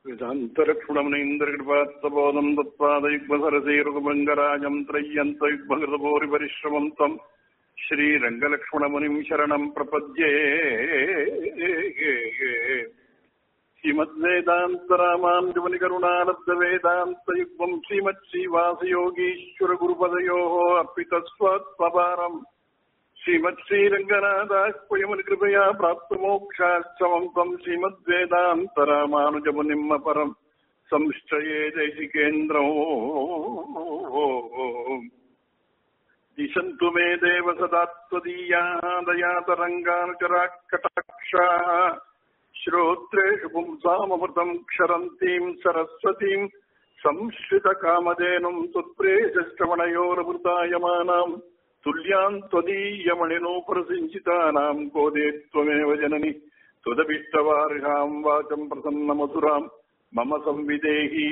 वेदान्तरक्षुणमनीन्द्रकृपात्तबोधम् तत्पादयुग्मसरसेरुगमङ्गराजम् त्रय्यन्तयुग्मकृतभूरि परिश्रमम् तम् श्रीरङ्गलक्ष्मणमुनिम् शरणम् प्रपद्ये श्रीमद्वेदान्तरामान्जमुनिकरुणालब्धवेदान्तयुग्मम् श्रीमत्श्रीवासयोगीश्वरगुरुपदयोः अर्पितस्वात्मभारम् श्रीमत्श्रीरङ्गनाथाह्वयमुनिकृपया प्राप्तमोक्षाश्रमम् त्वम् श्रीमद्वेदान्तरामानुजमुनिम् अपरम् संश्रये देशिकेन्द्रौ दिशन्तु मे देव सदा त्वदीयाः दयातरङ्गानुचराः कटाक्षाः श्रोत्रेषु पुंसामृतम् क्षरन्तीम् सरस्वतीम् संश्रितकामधेनुम् त्वत्प्रेषश्रवणयोरमृतायमानाम् तुल्यान् त्वदीयमणिनोपरसिञ्चितानाम् गोदे त्वमेव जननि त्वदभिष्टवार्हाम् वाचम् प्रसन्नमधुराम् मम संविदेही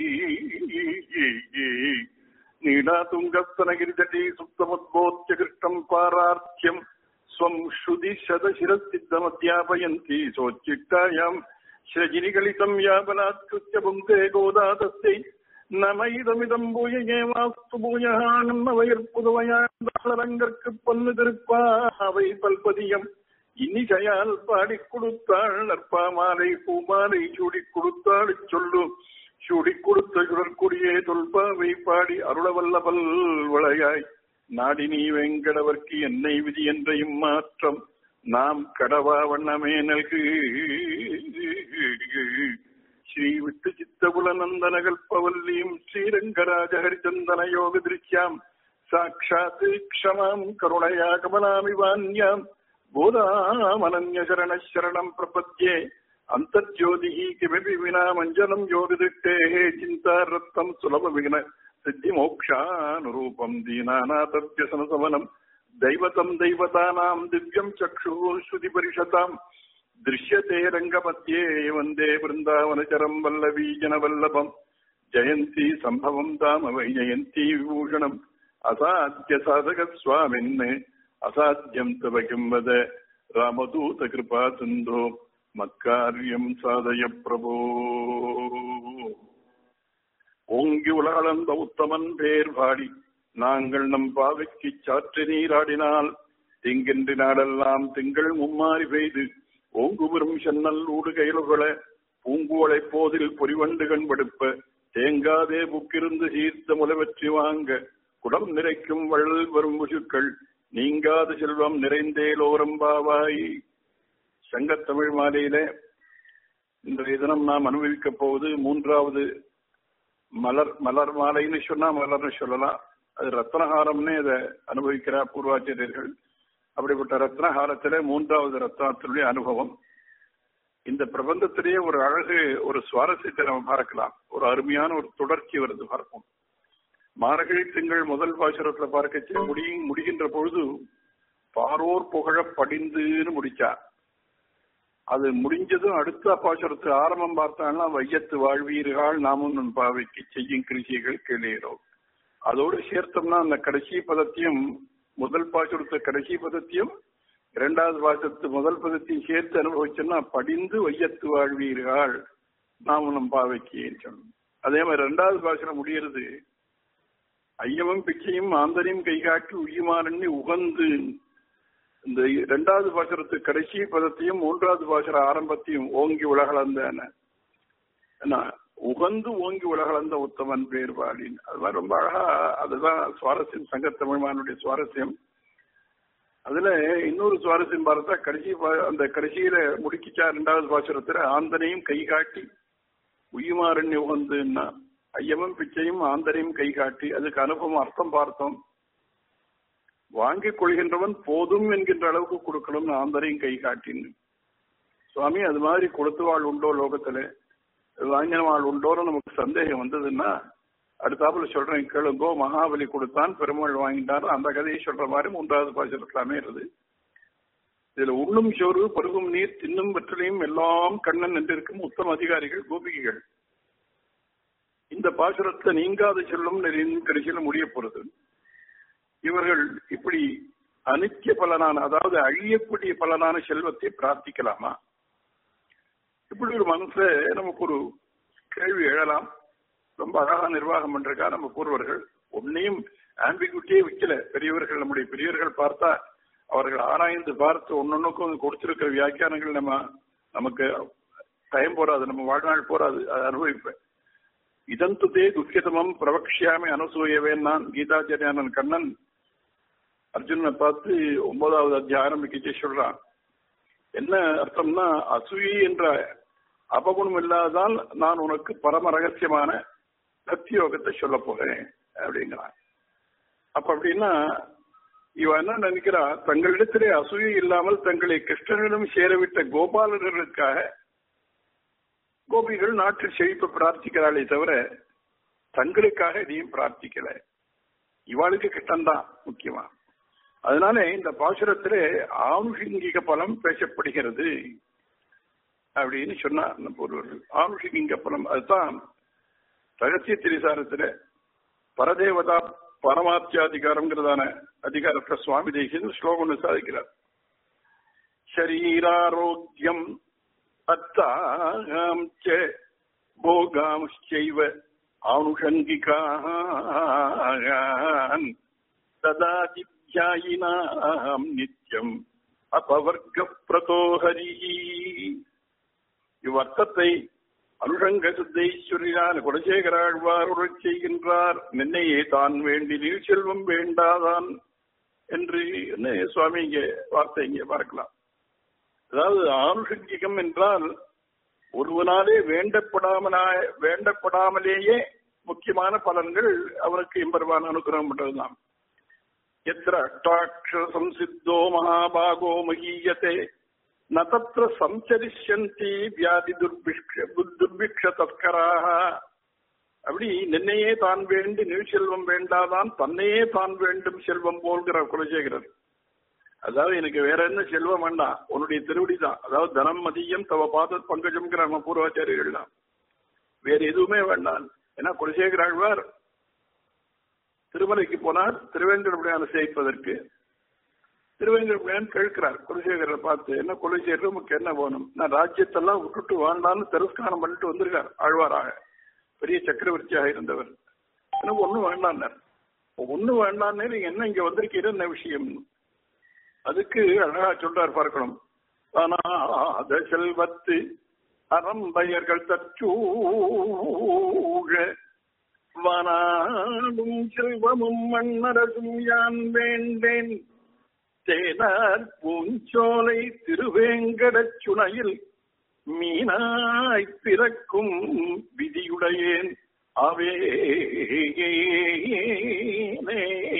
नीलातुङ्गस्तनगिरिजटी सुप्तमुद्बोध्य कृष्णम् पारार्थ्यम् स्वम् श्रुति शतशिरसिद्धमध्यापयन्ति सोच्चिट्टायाम् श्रजिनिगलितम् यापनात्कृत्य पुङ्क्ते गोदातस्यै நமயிதமிதம் பூயேவாஸ்து பூயः நம்மவையற்புதுவையாண்டரங்கற்கு பொன்னு திருப்பாவை பல்பதியம் இன்னிசையால் பாடிக் கொடுத்தாள் நற்பாமாலை பூமாலை சூடிக் கொடுத்தாள் சொல்லு சூடிக் கொடுத்த சுடற்குடியே தொல்பாவை பாடி அருளவல்லபல் வளையாய் நாடினி வெங்கடவர்க்கு என்னை விதி என்ற இம்மாற்றம் நாம் கடவா வண்ணமே நல்கு ஸ்ரீ விட்டு சித்தகுலநந்தன கல்பவல்லீம் ஸ்ரீரங்கராஜ ஹரிச்சந்தன யோக திருஷ்யாம் சாட்சாத் க்ஷமாம் கருணயா கமலாமிவான்யாம் போதாமனன்ய சரண சரணம் பிரபத்யே அந்தர்ஜோதிः किमपि विना मञ्जनम् योगदिष्टेः चिन्तारत्तम् सुलभविघ्न सिद्धिमोक्षानुरूपम् दीनानाथव्यसनसवनम् दैवतम् दैवतानाम् दिव्यम् चक्षुः श्रुतिपरिषताम् दृश्यते रङ्गमध्ये वन्दे वृन्दावनचरम् वल्लवीजनवल्लभम् जयन्ती सम्भवम् ताम वै जयन्ती विभूषणम् असाध्यसाधकस्वामिन् असाध्यम् तव किम् वद रामदूतकृपा सिन्धो மக்காரியம் சாதய பிரபோ ஓங்கி உலகளந்த உத்தமன் பேர் பாடி நாங்கள் நம் பாவைக்கு சாற்று நீராடினால் திங்கென்று நாடெல்லாம் திங்கள் மும்மாறி பெய்து ஓங்குபெரும் சென்னல் ஊடு கைலுகள பூங்குவளை போதில் பொறிவண்டு கண்படுப்ப தேங்காதே புக்கிருந்து சீர்த்த முலவற்றி வாங்க குடம் நிறைக்கும் வள்ளல் வரும் முசுக்கள் நீங்காத செல்வம் நிறைந்தேலோரம்பாவாய் சங்கத்தமிழ் மாலையில இன்றைய தினம் நாம் அனுபவிக்க போவது மூன்றாவது மலர் மலர் மாலைன்னு சொன்னா மலர்னு சொல்லலாம் அது ரத்னஹாரம்னு இதை அனுபவிக்கிறார் பூர்வாச்சாரியர்கள் அப்படிப்பட்ட ரத்னஹாரத்திலே மூன்றாவது ரத்னத்தினுடைய அனுபவம் இந்த பிரபந்தத்திலேயே ஒரு அழகு ஒரு சுவாரஸ்யத்தை நம்ம பார்க்கலாம் ஒரு அருமையான ஒரு தொடர்ச்சி வருது பார்ப்போம் மார்கழி திங்கள் முதல் பாசுரத்துல பார்க்க முடியும் முடிகின்ற பொழுது பாரோர் புகழ படிந்துன்னு முடிச்சா அது முடிஞ்சதும் அடுத்த பாசுரத்து ஆரம்பம் பார்த்தாங்கன்னா வையத்து வாழ்வீர்கள் நாமும் நம் பாவைக்கு செய்யும் கிருஷிகள் கேளுகிறோம் அதோடு சேர்த்தோம்னா அந்த கடைசி பதத்தையும் முதல் பாசுரத்து கடைசி பதத்தையும் இரண்டாவது பாசுரத்து முதல் பதத்தையும் சேர்த்து அனுபவிச்சோம்னா படிந்து வையத்து வாழ்வீர்கள் நாமும் நம் பாவைக்கு சொன்னோம் அதே மாதிரி ரெண்டாவது பாசுரம் முடிகிறது ஐயமும் பிச்சையும் ஆந்தரையும் கைகாட்டி உய்யுமாறண்ணி உகந்து இந்த இரண்டாவது பாசுரத்து கடைசி பதத்தையும் மூன்றாவது பாசுர ஆரம்பத்தையும் ஓங்கி உலகளந்த உகந்து ஓங்கி உலகளந்த உத்தமன் பேர் பாடின் அதுதான் ரொம்ப அழகா அதுதான் சுவாரஸ்யம் சங்கத்தமிழ்மானுடைய சுவாரஸ்யம் அதுல இன்னொரு சுவாரஸ்யம் பார்த்தா கடைசி அந்த கடைசியில முடிக்கிச்சா இரண்டாவது பாசுரத்துல ஆந்தனையும் கை காட்டி உய்யுமாறண்ணி உகந்துன்னா ஐயமும் பிச்சையும் ஆந்தரையும் கை காட்டி அதுக்கு அனுபவம் அர்த்தம் பார்த்தோம் வாங்கிக் கொள்கின்றவன் போதும் என்கின்ற அளவுக்கு கொடுக்கணும்னு ஆந்தரையும் கை காட்டின்னு சுவாமி அது மாதிரி கொடுத்து வாழ் உண்டோ லோகத்துல வாங்கின வாழ் உண்டோன்னு நமக்கு சந்தேகம் வந்ததுன்னா அடுத்தாப்புல சொல்றேன் கேளுங்கோ மகாபலி கொடுத்தான் பெருமாள் வாங்கிட்டார் அந்த கதையை சொல்ற மாதிரி மூன்றாவது பாசுரத்துல அமையிறது இதுல உண்ணும் சோறு பருகும் நீர் தின்னும் வெற்றிலையும் எல்லாம் கண்ணன் என்றிருக்கும் உத்தம அதிகாரிகள் கோபிகைகள் இந்த பாசுரத்தை நீங்காத செல்லும் கடைசியில் முடிய போறது இவர்கள் இப்படி அனித்திய பலனான அதாவது அழியக்கூடிய பலனான செல்வத்தை பிரார்த்திக்கலாமா இப்படி ஒரு மனசுல நமக்கு ஒரு கேள்வி எழலாம் ரொம்ப அழகா நிர்வாகம் பண்றக்கா நம்ம பூர்வர்கள் ஒன்னையும் ஆம்பிகுட்டியே வைக்கல பெரியவர்கள் நம்முடைய பெரியவர்கள் பார்த்தா அவர்கள் ஆராய்ந்து பார்த்து ஒன்னொன்னுக்கும் கொடுத்திருக்கிற வியாக்கியானங்கள் நம்ம நமக்கு டைம் போறாது நம்ம வாழ்நாள் போறாது அதை அனுபவிப்பேன் இதந்துதே துக்கியதமம் பிரபக்ஷியாமி அனுசூயவேன் நான் கீதாச்சாரியானன் கண்ணன் அர்ஜுனனை பார்த்து ஒன்பதாவது அத்தியாயம் ஆரம்பிக்கச்சே சொல்றான் என்ன அர்த்தம்னா அசூயை என்ற அபகுணம் இல்லாததால் நான் உனக்கு பரம ரகசியமான பக்தி யோகத்தை சொல்ல போறேன் அப்படிங்கிறான் அப்ப அப்படின்னா இவன் என்ன நினைக்கிறா தங்களிடத்திலே அசூயை இல்லாமல் தங்களை கிருஷ்ணனிடம் சேரவிட்ட கோபாலர்களுக்காக கோபிகள் நாட்டில் செழிப்ப பிரார்த்திக்கிறாளே தவிர தங்களுக்காக எதையும் பிரார்த்திக்கல இவாளுக்கு கிட்டம்தான் முக்கியமா அதனால இந்த பாசுரத்திலே ஆணுஷிங்கிக பலம் பேசப்படுகிறது அப்படின்னு சொன்னார் நம்ம ஒருவர்கள் ஆணுஷிங்கிங்க பலம் அதுதான் ரகசிய திரிசாரத்துல பரதேவதா பரமாத்தியாதிகாரம்ங்கிறதான அதிகாரத்தை சுவாமி தேசியன் ஸ்லோகம் சாதிக்கிறார் ஷரீராரோக்கியம் அத்தாம் ச போகாம்ச்சைவ ஆணுஷங்கிகான் ததாதித்யாயினாம் நித்யம் அபவர்க்க பிரதோஹரி இவ்வர்த்தத்தை அனுஷங்க சித்தைஸ்வரியான குலசேகராழ்வாருடன் செய்கின்றார் நின்னையே தான் வேண்டி நீர் செல்வம் வேண்டாதான் என்று என்ன சுவாமி இங்க வார்த்தை இங்கே பார்க்கலாம் அதாவது ஆனுஷங்கிகம் என்றால் ஒருவனாலே வேண்டப்படாமலாய வேண்டப்படாமலேயே முக்கியமான பலன்கள் அவனுக்கு எம்பெருமான் அனுகிரகம் பண்றதுதான் எத்திர அஷ்டாட்சரம் சித்தோ மகாபாகோ மகீயத்தை ந தத்திர சஞ்சரிஷந்தி வியாதி துர்பிக்ஷ துர்பிக்ஷ தஸ்கராக அப்படி நின்னையே தான் வேண்டி நீர் செல்வம் வேண்டாதான் தன்னையே தான் வேண்டும் செல்வம் போல்கிற குலசேகரர் அதாவது எனக்கு வேற என்ன செல்வம் வேண்டாம் உன்னுடைய திருவடி தான் அதாவது தனம் மதியம் தவ பாத பங்கஜம்ங்கிற நம்ம பூர்வாச்சாரியர்கள் தான் வேற எதுவுமே வேண்டாம் ஏன்னா குலசேகர ஆழ்வார் திருமலைக்கு போனார் திருவேங்கடமுடியான சேவிப்பதற்கு திருவேங்கடமுடியான் கேட்கிறார் குலசேகரை பார்த்து என்ன குலசேகர் உமக்கு என்ன வேணும் நான் ராஜ்யத்தெல்லாம் விட்டுட்டு வேண்டான்னு திரஸ்காரம் பண்ணிட்டு வந்திருக்கார் ஆழ்வாராக பெரிய சக்கரவர்த்தியாக இருந்தவர் எனக்கு ஒண்ணும் வேண்டான்னார் ஒண்ணு வேண்டான்னு நீங்க என்ன இங்க வந்திருக்கீங்க என்ன விஷயம் அதுக்கு அழகா சொல்றார் பார்க்கணும் ஆனா அத செல்வத்து அறம்பயர்கள் தச்சூழ வனாடும் செல்வமும் மன்னரசும் யான் வேண்டேன் தேனார் பூஞ்சோலை திருவேங்கடச் சுனையில் மீனாய் பிறக்கும் விதியுடையேன் அவே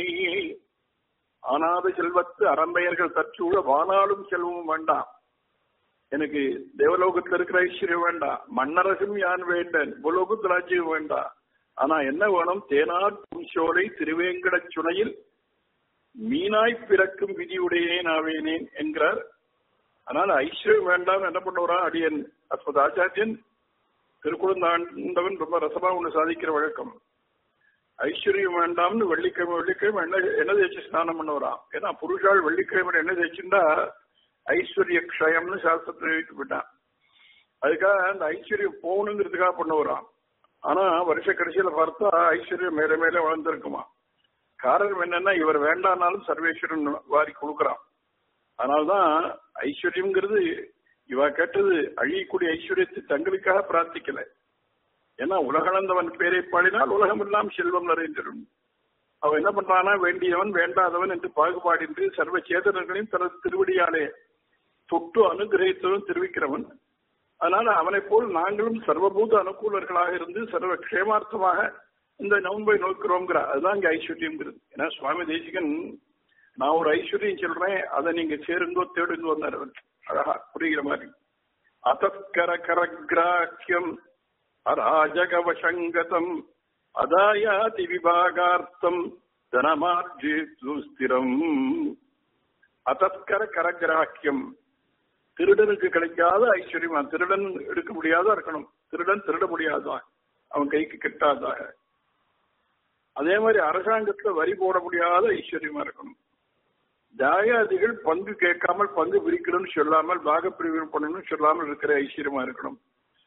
ஆனாத செல்வத்து அறம்பெயர்கள் தற்சூழ வானாலும் செல்வமும் வேண்டாம் எனக்கு தேவலோகத்தில் இருக்கிற ஐஸ்வர்யம் வேண்டாம் மன்னரசும் யான் வேண்டேன் புலோகத்து ராஜ்யம் வேண்டாம் ஆனா என்ன வேணும் தேனார் புன்சோலை திருவேங்கட சுனையில் மீனாய் பிறக்கும் விதியுடையேன் ஆவேனேன் என்கிறார் ஆனால் ஐஸ்வர்யம் வேண்டாம் என்ன பண்ணுறா அடியன் அஸ்மத் ஆச்சாரியன் திருக்குழந்தாண்டவன் ரொம்ப ரசமா ஒண்ணு சாதிக்கிற வழக்கம் ஐஸ்வர்யம் வேண்டாம்னு வெள்ளிக்கிழமை வெள்ளிக்கிழமை என்ன என்ன தேய்ச்சி ஸ்நானம் பண்ணுவாராம் ஏன்னா புருஷால் வெள்ளிக்கிழமை என்ன தேய்ச்சிருந்தா ஐஸ்வர்ய க்ஷயம்னு சாஸ்திரத்தில் எழுதிட்டு போயிட்டான் அதுக்காக அந்த ஐஸ்வர்யம் போகணுங்கிறதுக்காக பண்ணுவாராம் ஆனா வருஷ கடைசியில பார்த்தா ஐஸ்வர்யம் மேல மேல வளர்ந்துருக்குமா காரணம் என்னன்னா இவர் வேண்டானாலும் சர்வேஸ்வரன் வாரி கொடுக்குறான் அதனால்தான் ஐஸ்வர்யம்ங்கிறது இவ கேட்டது அழியக்கூடிய ஐஸ்வர்யத்தை தங்களுக்காக பிரார்த்திக்கல ஏன்னா உலகளந்தவன் பேரை பாடினால் உலகம் எல்லாம் செல்வம் நிறைந்திடும் அவன் என்ன பண்றானா வேண்டியவன் வேண்டாதவன் என்று பாகுபாடின்றி சர்வ சேதனர்களையும் தனது திருவடியாலே தொட்டு அனுகிரகித்தவன் தெரிவிக்கிறவன் அதனால அவனை போல் நாங்களும் சர்வபூத அனுகூலர்களாக இருந்து சர்வ க்ஷேமார்த்தமாக இந்த நோன்பை நோக்கிறோங்கிற அதுதான் இங்க ஐஸ்வர்யம்ங்கிறது ஏன்னா சுவாமி தேசிகன் நான் ஒரு ஐஸ்வர்யம் சொல்றேன் அதை நீங்க சேருங்கோ தேடுங்கோ வந்தார் அவர் அழகா புரிகிற மாதிரி அத்தஸ்கர கரகிராக்கியம் அராஜகவசங்கதம் அதாயாதி விபாகார்த்தம் தனமார்ஜி சுஸ்திரம் அத்தஸ்கர கரகிராக்கியம் திருடனுக்கு கிடைக்காத ஐஸ்வர்யமா திருடன் எடுக்க முடியாத இருக்கணும் திருடன் திருட முடியாதான் அவன் கைக்கு கிட்டாதாக அதே மாதிரி அரசாங்கத்துல வரி போட முடியாத ஐஸ்வர்யமா இருக்கணும் ஜாயாதிகள் பங்கு கேட்காமல் பங்கு பிரிக்கணும்னு சொல்லாமல் பாக பிரிவு பண்ணணும்னு சொல்லாமல் இருக்கிற ஐஸ்வர்யமா இருக்கணும்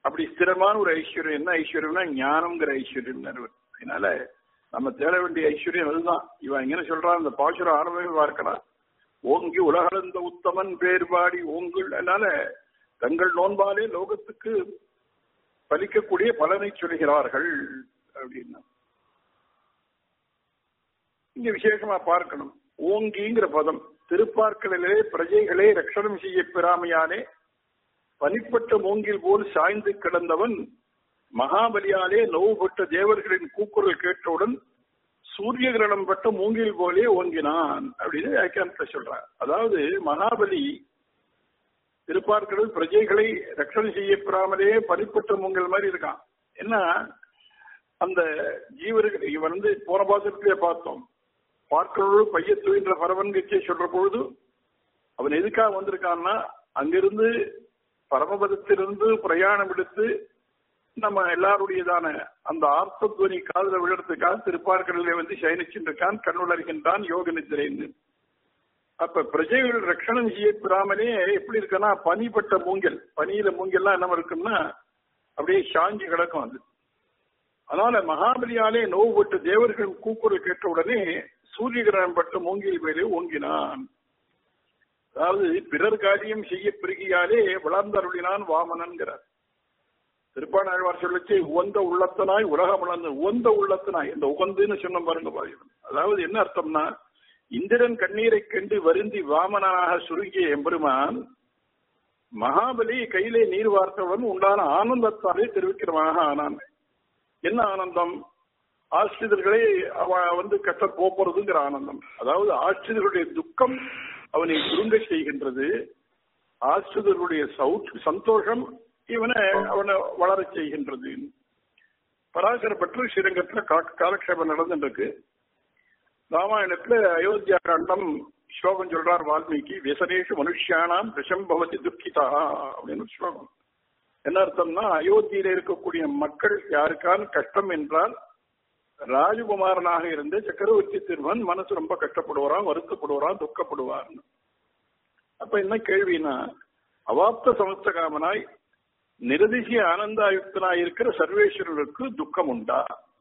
அப்படி ஸ்திரமான ஒரு ஐஸ்வர்யம் என்ன ஐஸ்வர்யம்னா ஞானம்ங்கிற ஐஸ்வர்யம் அதனால நம்ம தேட வேண்டிய ஐஸ்வர்யம் அதுதான் இவன் என்ன சொல்றான் இந்த பாசுர ஆரம்பமே பார்க்கலாம் ஓங்கி உலகளந்த உத்தமன் பேர்பாடி ஓங்குள் அதனால தங்கள் நோன்பாலே லோகத்துக்கு பலிக்கக்கூடிய பலனை சொல்கிறார்கள் அப்படின்னா இங்க விசேஷமா பார்க்கணும் ஓங்கிங்கிற பதம் திருப்பார்க்கலிலே பிரஜைகளே ரட்சணம் செய்ய பெறாமையானே பனிப்பட்ட மூங்கில் போல் சாய்ந்து கிடந்தவன் மகாபலியாலே நோவுபட்ட தேவர்களின் கூக்குரல் கேட்டவுடன் சூரிய கிரணம் பட்ட மூங்கில் போலே ஓங்கினான் அப்படின்னு வியாக்கியானத்தை சொல்றான் அதாவது மகாபலி திருப்பார்க்கடல் பிரஜைகளை ரட்சணம் செய்யப்படாமலே பனிப்பட்ட மூங்கல் மாதிரி இருக்கான் என்ன அந்த ஜீவர்கள் இவன் வந்து போன பாசத்திலே பார்த்தோம் பார்க்கடோடு பையத்துவின்ற பரவன் கட்சியை சொல்ற பொழுது அவன் எதுக்காக வந்திருக்கான்னா அங்கிருந்து பரமபதத்திலிருந்து பிரயாணம் எடுத்து நம்ம எல்லாருடையதான அந்த ஆர்த்தத்வனி காதல விழுறதுக்காக திருப்பார்களிலே வந்து சயனிச்சுருக்கான் கண்ணுளர்கின்றான் யோக நிதிரைன்னு அப்ப பிரஜைகள் ரட்சணம் செய்யப்படாமலே எப்படி இருக்குன்னா பனிப்பட்ட மூங்கல் பனியில மூங்கல்லாம் என்ன இருக்கும்னா அப்படியே சாஞ்சி கிடக்கும் அது அதனால மகாபலியாலே நோவுபட்டு தேவர்கள் கூக்குரல் கேட்ட உடனே சூரிய கிரகணம் பட்ட மூங்கில் மேலே ஓங்கினான் அதாவது பிறர் காரியம் செய்ய பிறகியாலே வளர்ந்தருளினான் வாமனன்கிறார் திருப்பாணாழ்வார் சொல்லிச்சு உவந்த உள்ளத்தனாய் உலகம் வளர்ந்து உவந்த உள்ளத்தனாய் இந்த உகந்துன்னு சொன்ன பாருங்க பாருங்க அதாவது என்ன அர்த்தம்னா இந்திரன் கண்ணீரை கண்டு வருந்தி வாமனாக சுருங்கிய எம்பெருமான் மகாபலி கையிலே நீர் வார்த்தவன் உண்டான ஆனந்தத்தாலே தெரிவிக்கிறவனாக ஆனான் என்ன ஆனந்தம் ஆசிரியர்களே அவ வந்து கட்ட போறதுங்கிற ஆனந்தம் அதாவது ஆசிரியர்களுடைய துக்கம் அவனை சுருங்க செய்கின்றது ஆசிரியர்களுடைய சந்தோஷம் இவனை அவனை வளர செய்கின்றது பராசர பற்று ஸ்ரீரங்கத்துல காலக்ஷேபம் நடந்துருக்கு ராமாயணத்துல அயோத்தியா காண்டம் ஸ்லோகம் சொல்றார் வால்மீகி வியசனேஷு மனுஷியானாம் விஷம் பவதி துக்கிதா அப்படின்னு ஸ்லோகம் என்ன அர்த்தம்னா அயோத்தியில இருக்கக்கூடிய மக்கள் யாருக்கான கஷ்டம் என்றால் ராஜகுமாரனாக இருந்து சக்கரவர்த்தி திருவன் மனசு ரொம்ப கஷ்டப்படுவாராம் வருத்தப்படுவாராம் துக்கப்படுவார் அப்ப என்ன கேள்வினா அவாப்த சமஸ்த காமனாய் நிரதிசிய ஆனந்தாயுக்தனாய் இருக்கிற சர்வேஸ்வரருக்கு துக்கம் உண்டா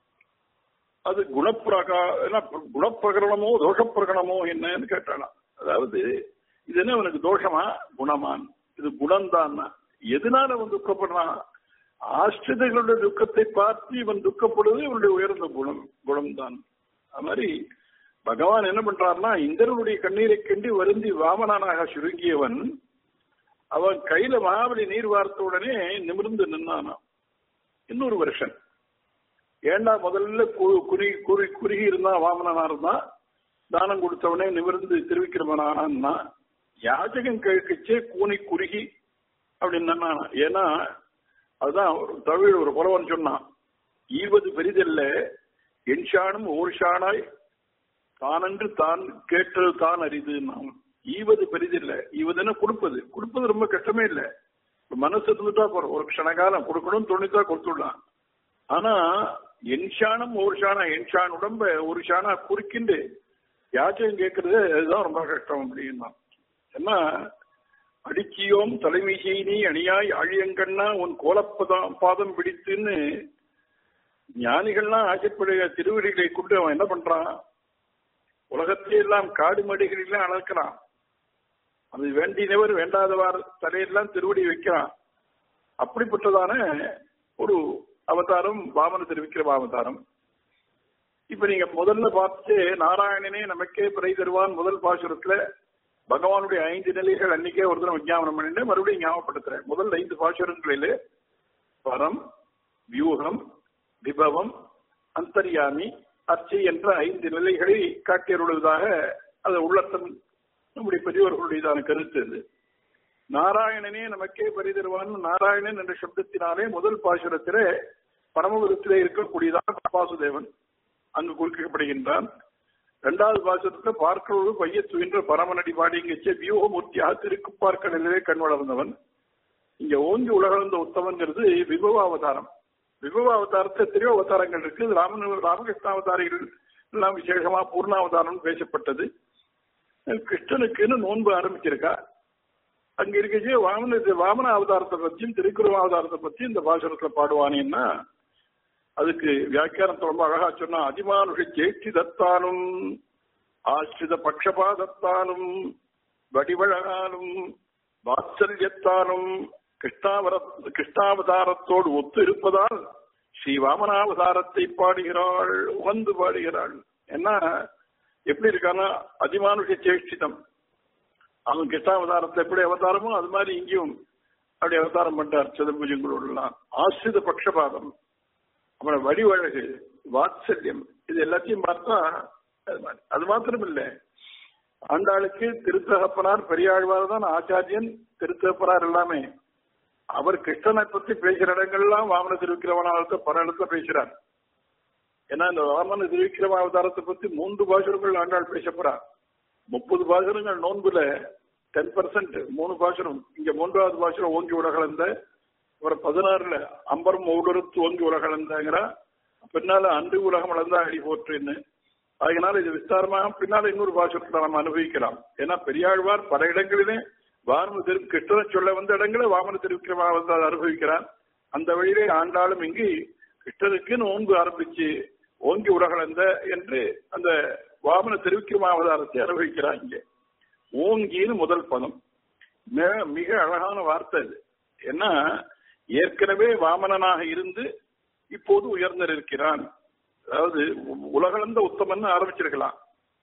அது குணப்பிரகா குணப்பிரகரணமோ தோஷப்பிரகரணமோ என்னன்னு கேட்டாலாம் அதாவது இது என்ன உனக்கு தோஷமா குணமான் இது குணம்தான் எதனால அவன் துக்கப்படுறான் ஆஸ்திரர்களுடைய துக்கத்தை பார்த்து இவன் துக்கப்படுவது இவனுடைய உயர்ந்த குணம் குணம்தான் அது மாதிரி பகவான் என்ன பண்றாருன்னா இந்திரனுடைய கண்ணீரை கண்டு வருந்தி வாமனானாக சுருங்கியவன் அவன் கையில மகாபலி நீர் வார்த்த உடனே நிமிர்ந்து நின்னானான் இன்னொரு வருஷன் ஏண்டா முதல்ல குறி குறி குறுகி இருந்தா வாமனனா இருந்தா தானம் கொடுத்தவனே நிமிர்ந்து திருவிக்கிரமனானா யாஜகம் கேட்கச்சே கூனி குறுகி அப்படின்னு ஏன்னா அதுதான் தமிழ் ஒரு புலவன் சொன்னான் ஈவது பெரிதல்ல என்ஷானும் ஓர்ஷானாய் தானன்று தான் கேட்டது தான் அரிது ஈவது பெரிதில்லை ஈவதுன்னா கொடுப்பது கொடுப்பது ரொம்ப கஷ்டமே இல்லை மனசு இருந்துட்டா போறோம் ஒரு க்ஷணகாலம் கொடுக்கணும் தோணித்தா கொடுத்துடலாம் ஆனா என்ஷானும் ஒரு ஷானா என்ஷான் உடம்ப ஒரு ஷானா குறுக்கிண்டு யாச்சகம் கேட்கறது அதுதான் ரொம்ப கஷ்டம் அப்படின்னா ஏன்னா அடிச்சியோம் தலைமை செய்தி அணியாய் ஆழியங்கண்ணா உன் கோலப்பதம் பாதம் பிடித்துன்னு ஞானிகள்லாம் ஆசைப்படுகிற திருவடிகளை கொண்டு அவன் என்ன பண்றான் உலகத்திலே எல்லாம் காடு மடிகளெல்லாம் அளக்கிறான் அது வேண்டினவர் வேண்டாதவார் தலையெல்லாம் திருவடி வைக்கிறான் அப்படிப்பட்டதான ஒரு அவதாரம் வாமன தெரிவிக்கிற அவதாரம் இப்ப நீங்க முதல்ல பார்த்து நாராயணனே நமக்கே பிறை தருவான் முதல் பாசுரத்துல பகவானுடைய ஐந்து நிலைகள் அன்னைக்கே ஒரு தினம் விஞ்ஞாபனம் பண்ணிட்டு மறுபடியும் ஞாபகப்படுத்துறேன் முதல் ஐந்து பாசுரங்களிலே பரம் வியூகம் விபவம் அந்தர்யாமி அர்ச்சை என்ற ஐந்து நிலைகளை காட்டியருள்வதாக அது உள்ளத்தம் நம்முடைய பெரியவர்களுடையதான கருத்து இது நாராயணனே நமக்கே பரிதருவான் நாராயணன் என்ற சப்தத்தினாலே முதல் பாசுரத்திலே பரமபுரத்திலே இருக்கக்கூடியதான் வாசுதேவன் அங்கு குறிக்கப்படுகின்றான் இரண்டாவது பாசுரத்துல பார்க்கிறோடு பையத்துவின்ற பரமநடி பாடிங்கச்சே வியூகமூர்த்தியாக திருக்கு பார்க்க நிலையே கண் வளர்ந்தவன் இங்க ஓங்கி உலகளந்த உத்தவன்கிறது விபவ அவதாரம் விபவ அவதாரத்தை எத்தனையோ அவதாரங்கள் இருக்கு ராமன் ராமகிருஷ்ண அவதாரிகள் எல்லாம் விசேஷமா பூர்ணாவதாரம் பேசப்பட்டது கிருஷ்ணனுக்குன்னு நோன்பு ஆரம்பிச்சிருக்கா அங்க இருக்கச்சு வாமன வாமன அவதாரத்தை பத்தியும் திருக்குறள் அவதாரத்தை பத்தியும் இந்த பாசுரத்துல பாடுவானேன்னா அதுக்கு வியாக்கியானத்தை ரொம்ப அழகா சொன்னா அதிமானுஷ ஜேஷ்டி தத்தானும் ஆசிரித பக்ஷபாதத்தாலும் வடிவழகாலும் வாத்சல்யத்தாலும் கிருஷ்ணாவர கிருஷ்ணாவதாரத்தோடு ஒத்து இருப்பதால் ஸ்ரீ வாமனாவதாரத்தை பாடுகிறாள் உகந்து பாடுகிறாள் என்ன எப்படி இருக்கான்னா அதிமானுஷ சேஷ்டிதம் அவன் கிருஷ்ணாவதாரத்தை எப்படி அவதாரமோ அது மாதிரி இங்கேயும் அப்படி அவதாரம் பண்றார் சதுர்புஜங்களோடலாம் ஆசிரித பக்ஷபாதம் அப்புறம் வடிவழகு வாத்சல்யம் இது எல்லாத்தையும் பார்த்தா அது மாதிரி அது மாத்திரம் இல்லை ஆண்டாளுக்கு திருத்தகப்பனார் பெரியாழ்வார் தான் ஆச்சாரியன் திருத்தகப்பனார் எல்லாமே அவர் கிருஷ்ணனை பத்தி பேசுற இடங்கள்லாம் வாமன திருவிக்கிரமனாவத்தை பல இடத்துல பேசுறார் ஏன்னா இந்த வாமன திருவிக்கிரம அவதாரத்தை பத்தி மூன்று பாசுரங்கள் ஆண்டாள் பேச போறார் முப்பது பாசுரங்கள் நோன்புல டென் பர்சன்ட் மூணு பாசுரம் இங்க மூன்றாவது பாசுரம் ஓங்கி உலகளந்த அப்புறம் பதினாறுல அம்பரம் ஊடுருத்து ஓங்கி உலகளந்தங்கிறா பின்னால அன்று உலகம் அளந்தா அடி போற்றுன்னு அதனால இது விஸ்தாரமாக பின்னால இன்னொரு பாசுரத்தை நம்ம அனுபவிக்கலாம் ஏன்னா பெரியாழ்வார் பல இடங்களிலே வாமன திரு கிருஷ்ணனை சொல்ல வந்த இடங்கள வாமன திருவிக்கிரமாக வந்து அதை அனுபவிக்கிறார் அந்த வழியிலே ஆண்டாளும் இங்கு கிருஷ்ணனுக்கு நோன்பு ஆரம்பிச்சு ஓங்கி உலகளந்த என்று அந்த வாமன திருவிக்கிரமாவதாரத்தை அனுபவிக்கிறார் இங்கே ஓங்கின்னு முதல் பதம் மிக மிக அழகான வார்த்தை இது ஏன்னா ஏற்கனவே வாமனனாக இருந்து இப்போது உயர்ந்திருக்கிறான் அதாவது உலகளந்த உத்தமன்னு ஆரம்பிச்சிருக்கலாம்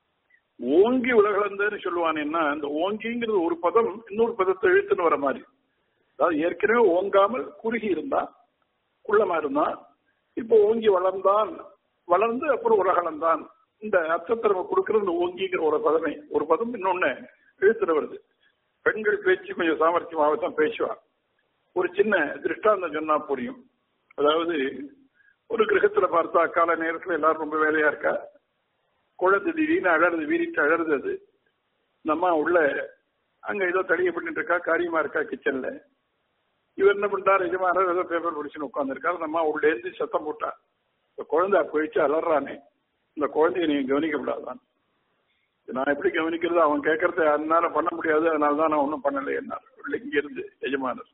ஓங்கி உலகளந்தன்னு சொல்லுவானேன்னா இந்த ஓங்கிங்கிறது ஒரு பதம் இன்னொரு பதத்தை இழுத்துன்னு வர மாதிரி அதாவது ஏற்கனவே ஓங்காமல் குறுகி இருந்தான் குள்ளமா இருந்தான் இப்போ ஓங்கி வளர்ந்தான் வளர்ந்து அப்புறம் உலகளந்தான் இந்த அர்த்தத்தை நம்ம கொடுக்கறது இந்த ஓங்கிங்கிற ஒரு பதமே ஒரு பதம் இன்னொன்னு இழுத்துட்டு வருது பெண்கள் பேச்சு கொஞ்சம் சாமர்த்தியமாக தான் பேசுவா ஒரு சின்ன திருஷ்டாந்தம் சொன்னா புரியும் அதாவது ஒரு கிரகத்துல பார்த்தா கால நேரத்துல எல்லாரும் ரொம்ப வேலையா இருக்கா குழந்தை திடீர்னு அழறது வீறிட்டு அழறது அது நம்ம உள்ள அங்க ஏதோ தடியை பண்ணிட்டு இருக்கா காரியமா இருக்கா கிச்சன்ல இவர் என்ன பண்றாரு எஜமான ஏதோ பேப்பர் படிச்சுன்னு உட்காந்துருக்காரு நம்ம உள்ள இருந்து சத்தம் போட்டா இந்த குழந்தை போயிடுச்சு அலறானே இந்த குழந்தைய நீங்க கவனிக்கப்படாதான் நான் எப்படி கவனிக்கிறது அவன் கேட்கறத அதனால பண்ண முடியாது அதனால தான் நான் ஒன்றும் பண்ணலை என்ன இங்க இருந்து எஜமானர்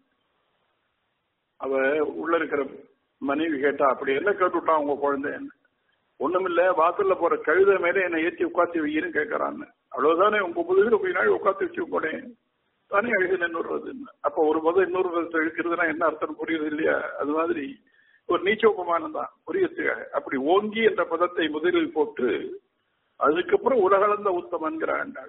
அவ உள்ள இருக்கிற மனைவி கேட்டா அப்படி என்ன கேட்டுவிட்டான் உங்க குழந்தை ஒண்ணுமில்ல வாசல்ல போற கழுத மேல என்னை ஏற்றி உட்காந்து வையின்னு கேட்கறான்னு அவ்வளவுதானே உங்க முதுகுல கொஞ்ச நாள் உட்காந்து வச்சு போனேன் தானே அழுது நின்றுறது அப்ப ஒரு பதம் இன்னொரு பதத்தை இழுக்கிறதுனா என்ன அர்த்தம் புரியுது இல்லையா அது மாதிரி ஒரு நீச்சோபமானம் தான் புரியத்துக்காக அப்படி ஓங்கி என்ற பதத்தை முதலில் போட்டு அதுக்கப்புறம் உலகளந்த உத்தமன்கிற ஆண்டாள்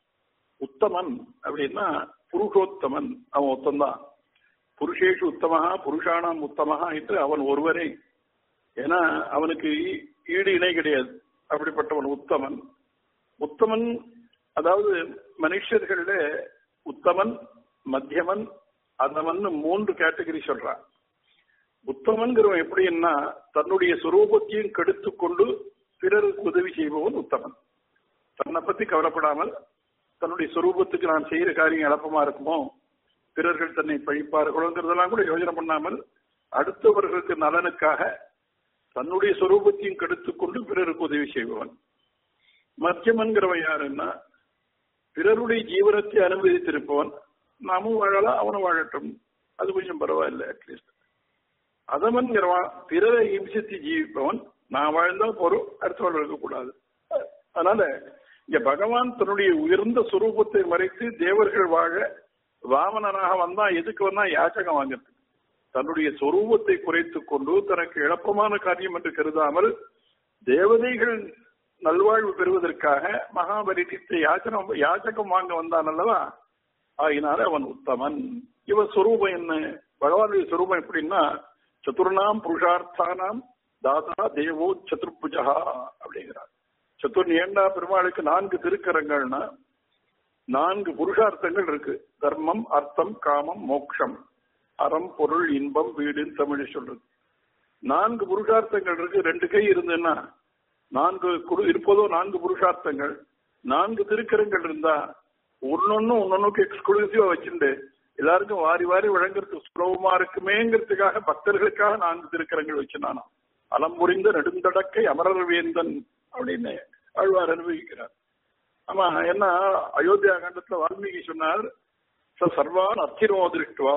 உத்தமன் அப்படின்னா புருஷோத்தமன் அவன் உத்தம்தான் புருஷேஷு உத்தமஹா புருஷானாம் உத்தமஹா என்று அவன் ஒருவரே ஏன்னா அவனுக்கு ஈடு இணை கிடையாது அப்படிப்பட்டவன் உத்தமன் உத்தமன் அதாவது மனுஷர்கள உத்தமன் மத்தியமன் அதமன் மூன்று கேட்டகரி சொல்றான் உத்தமன்கிறவன் எப்படின்னா தன்னுடைய சுரூபத்தையும் கெடுத்து கொண்டு பிறருக்கு உதவி செய்பவன் உத்தமன் தன்னை பத்தி கவலைப்படாமல் தன்னுடைய சுரூபத்துக்கு நான் செய்யற காரியம் எளப்பமா இருக்குமோ பிறர்கள் தன்னை பழிப்பார்களோங்கிறதெல்லாம் கூட யோசனை பண்ணாமல் அடுத்தவர்களுக்கு நலனுக்காக தன்னுடைய சொரூபத்தையும் கெடுத்துக் கொண்டு பிறருக்கு உதவி செய்பவன் மத்தியமன்கிறவன் யாருன்னா பிறருடைய ஜீவனத்தை அனுமதித்திருப்பவன் நாமும் வாழலாம் அவனும் வாழட்டும் அது கொஞ்சம் பரவாயில்ல அட்லீஸ்ட் அதமன்கிறவன் பிறரை இம்சித்து ஜீவிப்பவன் நான் வாழ்ந்தால் போறோம் அடுத்தவர்கள் இருக்கக்கூடாது அதனால இங்க பகவான் தன்னுடைய உயர்ந்த சுரூபத்தை மறைத்து தேவர்கள் வாழ வாமனனாக வந்தா எதுக்கு வந்தா யாச்சகம் வாங்கிறது தன்னுடைய சொரூபத்தை குறைத்துக் கொண்டு தனக்கு இழப்பமான காரியம் என்று கருதாமல் தேவதைகள் நல்வாழ்வு பெறுவதற்காக மகாபரித்தை யாச்சனம் யாச்சகம் வாங்க வந்தான் அல்லவா ஆகினால அவன் உத்தமன் இவன் சொரூபம் என்ன பகவானுடைய சொரூபம் எப்படின்னா சதுர்ணாம் புருஷார்த்தானாம் தாதா தேவோ சதுர்புஜா அப்படிங்கிறார் சதுர் ஏண்டா பெருமாளுக்கு நான்கு திருக்கரங்கள்னா நான்கு புருஷார்த்தங்கள் இருக்கு தர்மம் அர்த்தம் காமம் மோக்ஷம் அறம் பொருள் இன்பம் வீடுன்னு தமிழ் சொல்றது நான்கு புருஷார்த்தங்கள் இருக்கு ரெண்டு கை இருந்ததுன்னா நான்கு குரு இருப்பதோ நான்கு புருஷார்த்தங்கள் நான்கு திருக்கரங்கள் இருந்தா ஒன்னொன்னு ஒன்னொன்னுக்கு எக்ஸ்க்ளூசிவா வச்சுட்டு எல்லாருக்கும் வாரி வாரி வழங்குறதுக்கு சுலபமா இருக்குமேங்கிறதுக்காக பக்தர்களுக்காக நான்கு திருக்கரங்கள் வச்சுனானா அலம்புரிந்த நெடுந்தடக்கை அமரர் வேந்தன் அப்படின்னு ஆழ்வார் அனுபவிக்கிறார் ஆமா என்ன அயோத்தியா கண்டத்துல வால்மீகி சொன்னார் ச சர்வான் அத்திரோ திருஷ்டுவா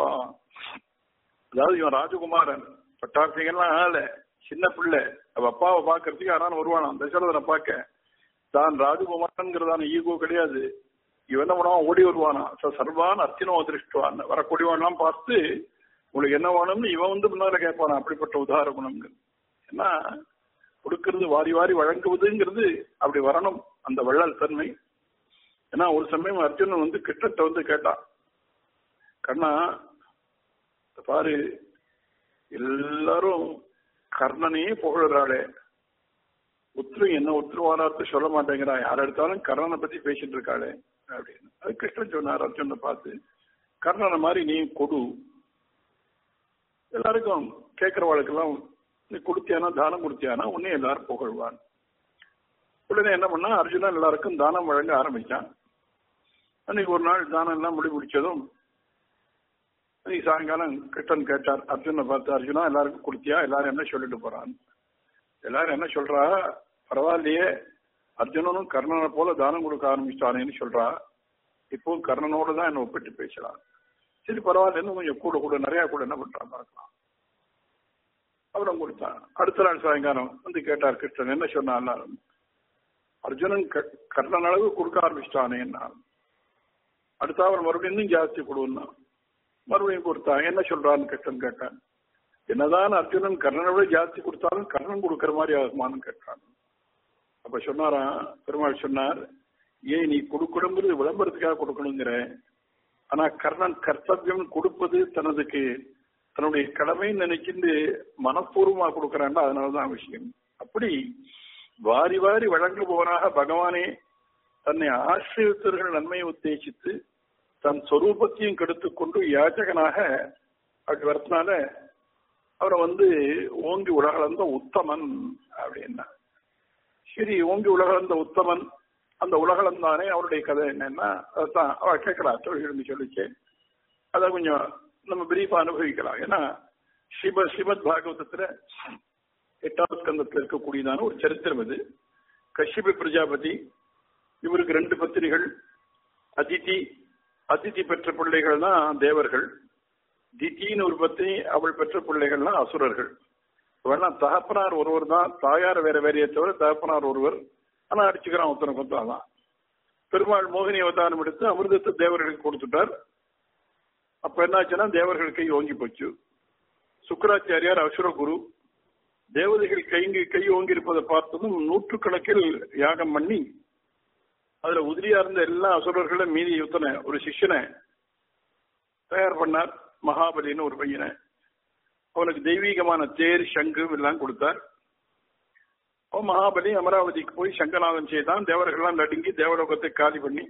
அதாவது இவன் ராஜகுமாரன் பட்டாபிங்கெல்லாம் ஆள சின்ன பிள்ளை அவ அப்பாவை பாக்குறதுக்கு யாராலும் வருவானாம் தசரதனை பார்க்க தான் ராஜகுமாரன்கிறதான ஈகோ கிடையாது இவன் என்ன பண்ணுவான் ஓடி வருவானா ச சர்வான் அத்தினோ திருஷ்டுவான் வரக்கூடியவன்லாம் பார்த்து உங்களுக்கு என்ன வேணும்னு இவன் வந்து முன்னால கேட்பானா அப்படிப்பட்ட உதார குணங்கள் ஏன்னா கொடுக்கிறது வாரி வாரி வழங்குவதுங்கிறது அப்படி வரணும் அந்த வள்ளல் தன்மை ஏன்னா ஒரு சமயம் அர்ஜுனன் வந்து கிட்டத்தை வந்து கேட்டான் கண்ணா பாரு எல்லாரும் கர்ணனையே புகழறாளே உத்தரம் என்ன உத்தரவாதத்தை சொல்ல மாட்டேங்கிறா யார் எடுத்தாலும் கர்ணனை பத்தி பேசிட்டு இருக்காளே அப்படின்னு அது கிருஷ்ணன் சொன்னார் அர்ஜுனை பார்த்து கர்ணனை மாதிரி நீ கொடு எல்லாருக்கும் கேட்கிறவாளுக்கெல்லாம் நீ கொடுத்தியானா தானம் கொடுத்தியானா உன்னை எல்லாரும் புகழ்வான் உடனே என்ன பண்ணா அர்ஜுனன் எல்லாருக்கும் தானம் வழங்க ஆரம்பிச்சான் அன்னைக்கு ஒரு நாள் தானம் எல்லாம் முடி முடிச்சதும் அன்னைக்கு சாயங்காலம் கிருஷ்ணன் கேட்டார் அர்ஜுனை பார்த்து அர்ஜுனா எல்லாருக்கும் கொடுத்தியா எல்லாரும் என்ன சொல்லிட்டு போறான் எல்லாரும் என்ன சொல்றா பரவாயில்லையே அர்ஜுனனும் கர்ணனை போல தானம் கொடுக்க ஆரம்பிச்சானேன்னு சொல்றா இப்போ கர்ணனோட தான் என்ன ஒப்பிட்டு பேசலாம் சரி பரவாயில்ல இன்னும் கொஞ்சம் கூட கூட நிறைய கூட என்ன பண்றான் பார்க்கலாம் அப்புறம் கொடுத்தான் அடுத்த நாள் சாயங்காலம் வந்து கேட்டார் கிருஷ்ணன் என்ன சொன்னான் அர்ஜுனன் கர்ணன் அளவு கொடுக்க ஆரம்பிச்சிட்டானே அடுத்த அவர் மறுபடியும் இன்னும் ஜாஸ்தி கொடுன்னா மறுபடியும் கொடுத்தான் என்ன சொல்றான்னு கிருஷ்ணன் கேட்டான் என்னதான் அர்ஜுனன் கர்ணனை விட ஜாஸ்தி கொடுத்தாலும் கர்ணன் கொடுக்கற மாதிரி ஆகுமான்னு கேட்டான் அப்ப சொன்னாராம் பெருமாள் சொன்னார் ஏன் நீ கொடுக்கணுங்கிறது விளம்பரத்துக்காக கொடுக்கணுங்கிற ஆனா கர்ணன் கர்த்தவியம் கொடுப்பது தனதுக்கு தன்னுடைய கடமைன்னு நினைச்சிருந்து மனப்பூர்வமா கொடுக்கறான்டா அதனாலதான் விஷயம் அப்படி வாரி வாரி வழங்குபவனாக பகவானே தன்னை ஆசிரியத்தர்கள் நன்மையை உத்தேசித்து தன் சொரூபத்தையும் கெடுத்துக் கொண்டு யாச்சகனாக அப்படி வரத்தினால அவரை வந்து ஓங்கி உலகளந்த உத்தமன் அப்படின்னா சரி ஓங்கி உலகளந்த உத்தமன் அந்த உலகளந்தானே அவருடைய கதை என்னன்னா அதுதான் அவ கேட்கிறா தொழில் சொல்லிச்சு அதை கொஞ்சம் நம்ம பிரீஃபா அனுபவிக்கலாம் ஏன்னா ஸ்ரீம ஸ்ரீமத் பாகவதத்துல எட்டாவது ஸ்கந்தத்தில் இருக்கக்கூடியதான ஒரு சரித்திரம் இது கஷ்யப பிரஜாபதி இவருக்கு ரெண்டு பத்திரிகள் அதிதி அதிதி பெற்ற பிள்ளைகள் தான் தேவர்கள் தித்தின்னு ஒரு பத்தினி அவள் பெற்ற பிள்ளைகள்லாம் அசுரர்கள் இவெல்லாம் தகப்பனார் ஒருவர் தான் தாயார் வேற வேறையே தவிர தகப்பனார் ஒருவர் ஆனா அடிச்சுக்கிறான் ஒருத்தனை கொத்தாதான் பெருமாள் மோகினி அவதாரம் எடுத்து அமிர்தத்தை தேவர்களுக்கு கொடுத்துட்டார் அப்ப என்னாச்சுன்னா தேவர்கள் கை ஓங்கி போச்சு சுக்கராச்சாரியார் அசுரகுரு தேவதைகள் கைங்கி கை ஓங்கி இருப்பதை பார்த்ததும் நூற்றுக்கணக்கில் யாகம் பண்ணி அதுல உதிரியா இருந்த எல்லா அசுரர்களும் மீதி யுத்தனை ஒரு சிஷ்யனை தயார் பண்ணார் மகாபலின்னு ஒரு பையனை அவனுக்கு தெய்வீகமான தேர் சங்கு எல்லாம் கொடுத்தார் அவன் மகாபலி அமராவதிக்கு போய் சங்கநாதன் செய்தான் தேவர்கள்லாம் நடுங்கி தேவலோகத்தை காலி பண்ணி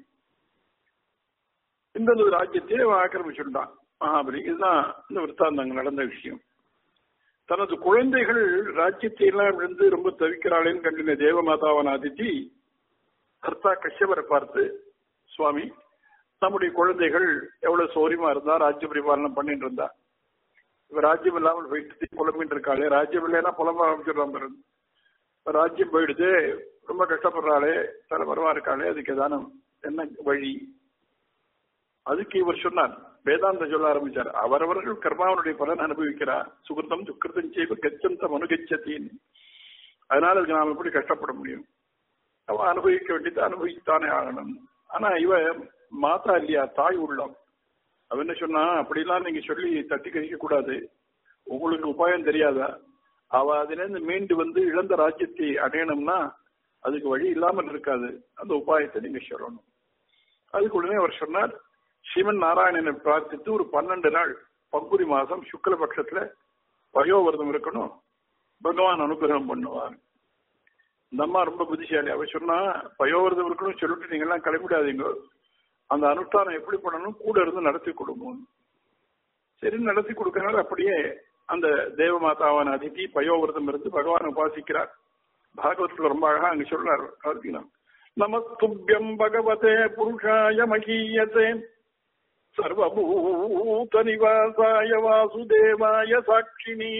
இந்த ஒரு ராஜ்யத்தையே ஆக்கிரமிச்சுட்டான் மகாபலி இதுதான் இந்த விற்த்தாந்தங்கள் நடந்த விஷயம் தனது குழந்தைகள் ராஜ்யத்தை எல்லாம் விழுந்து ரொம்ப தவிக்கிறாளேன்னு கண்டின தேவமாதாவான அதித்தி கர்த்தா கஷ்யபரை பார்த்து சுவாமி நம்முடைய குழந்தைகள் எவ்வளவு சௌரியமா இருந்தா ராஜ்ய பரிபாலனம் பண்ணிட்டு இருந்தா இப்ப ராஜ்யம் இல்லாமல் போயிட்டு புலம்பின்னு இருக்காளே ராஜ்யம் இல்லைன்னா புலம்ப ஆரம்பிச்சிடுறான் பிறகு இப்ப ராஜ்யம் போயிடுது ரொம்ப கஷ்டப்படுறாளே தலைமரமா இருக்காளே அதுக்கு ஏதானும் என்ன வழி அதுக்கு இவர் சொன்னார் வேதாந்த சொல்ல ஆரம்பிச்சார் அவரவர்கள் கர்மாவனுடைய பலன் அனுபவிக்கிறார் சுகிருத்தம் சுக்கிருத்தம் செய்வ கச்சந்தம் அனுகச்சத்தின் அதனால அதுக்கு நாம் எப்படி கஷ்டப்பட முடியும் அவன் அனுபவிக்க வேண்டியது அனுபவித்தானே ஆகணும் ஆனா இவ மாதா இல்லையா தாய் உள்ளம் அவ என்ன சொன்னா அப்படிலாம் நீங்க சொல்லி தட்டி கழிக்க கூடாது உங்களுக்கு உபாயம் தெரியாதா அவ அதுல இருந்து மீண்டு வந்து இழந்த ராஜ்யத்தை அடையணும்னா அதுக்கு வழி இல்லாமல் இருக்காது அந்த உபாயத்தை நீங்க சொல்லணும் அதுக்கு உடனே அவர் சொன்னார் ஸ்ரீமன் நாராயணனை பிரார்த்தித்து ஒரு பன்னெண்டு நாள் பங்குரி மாசம் சுக்லபட்சத்துல வயோவிரதம் இருக்கணும் பகவான் அனுகிரகம் பண்ணுவார் இந்த அம்மா ரொம்ப புத்திசாலி அவ சொன்னா பயோவிரதம் இருக்கணும் சொல்லிட்டு நீங்க எல்லாம் கிளம்பிடாதீங்க அந்த அனுஷ்டானம் எப்படி பண்ணணும் கூட இருந்து நடத்தி கொடுக்கும் சரி நடத்தி கொடுக்கறனால அப்படியே அந்த தேவ மாதாவான அதிதி பயோவிரதம் இருந்து பகவான் உபாசிக்கிறார் பாகவத்துல ரொம்ப அழகா அங்க சொல்றார் கார்த்திகனம் நமஸ்துபியம் பகவதே புருஷாய மகீயதே சர்வபூத நிவாசாய வாசுதேவாய சாட்சிணி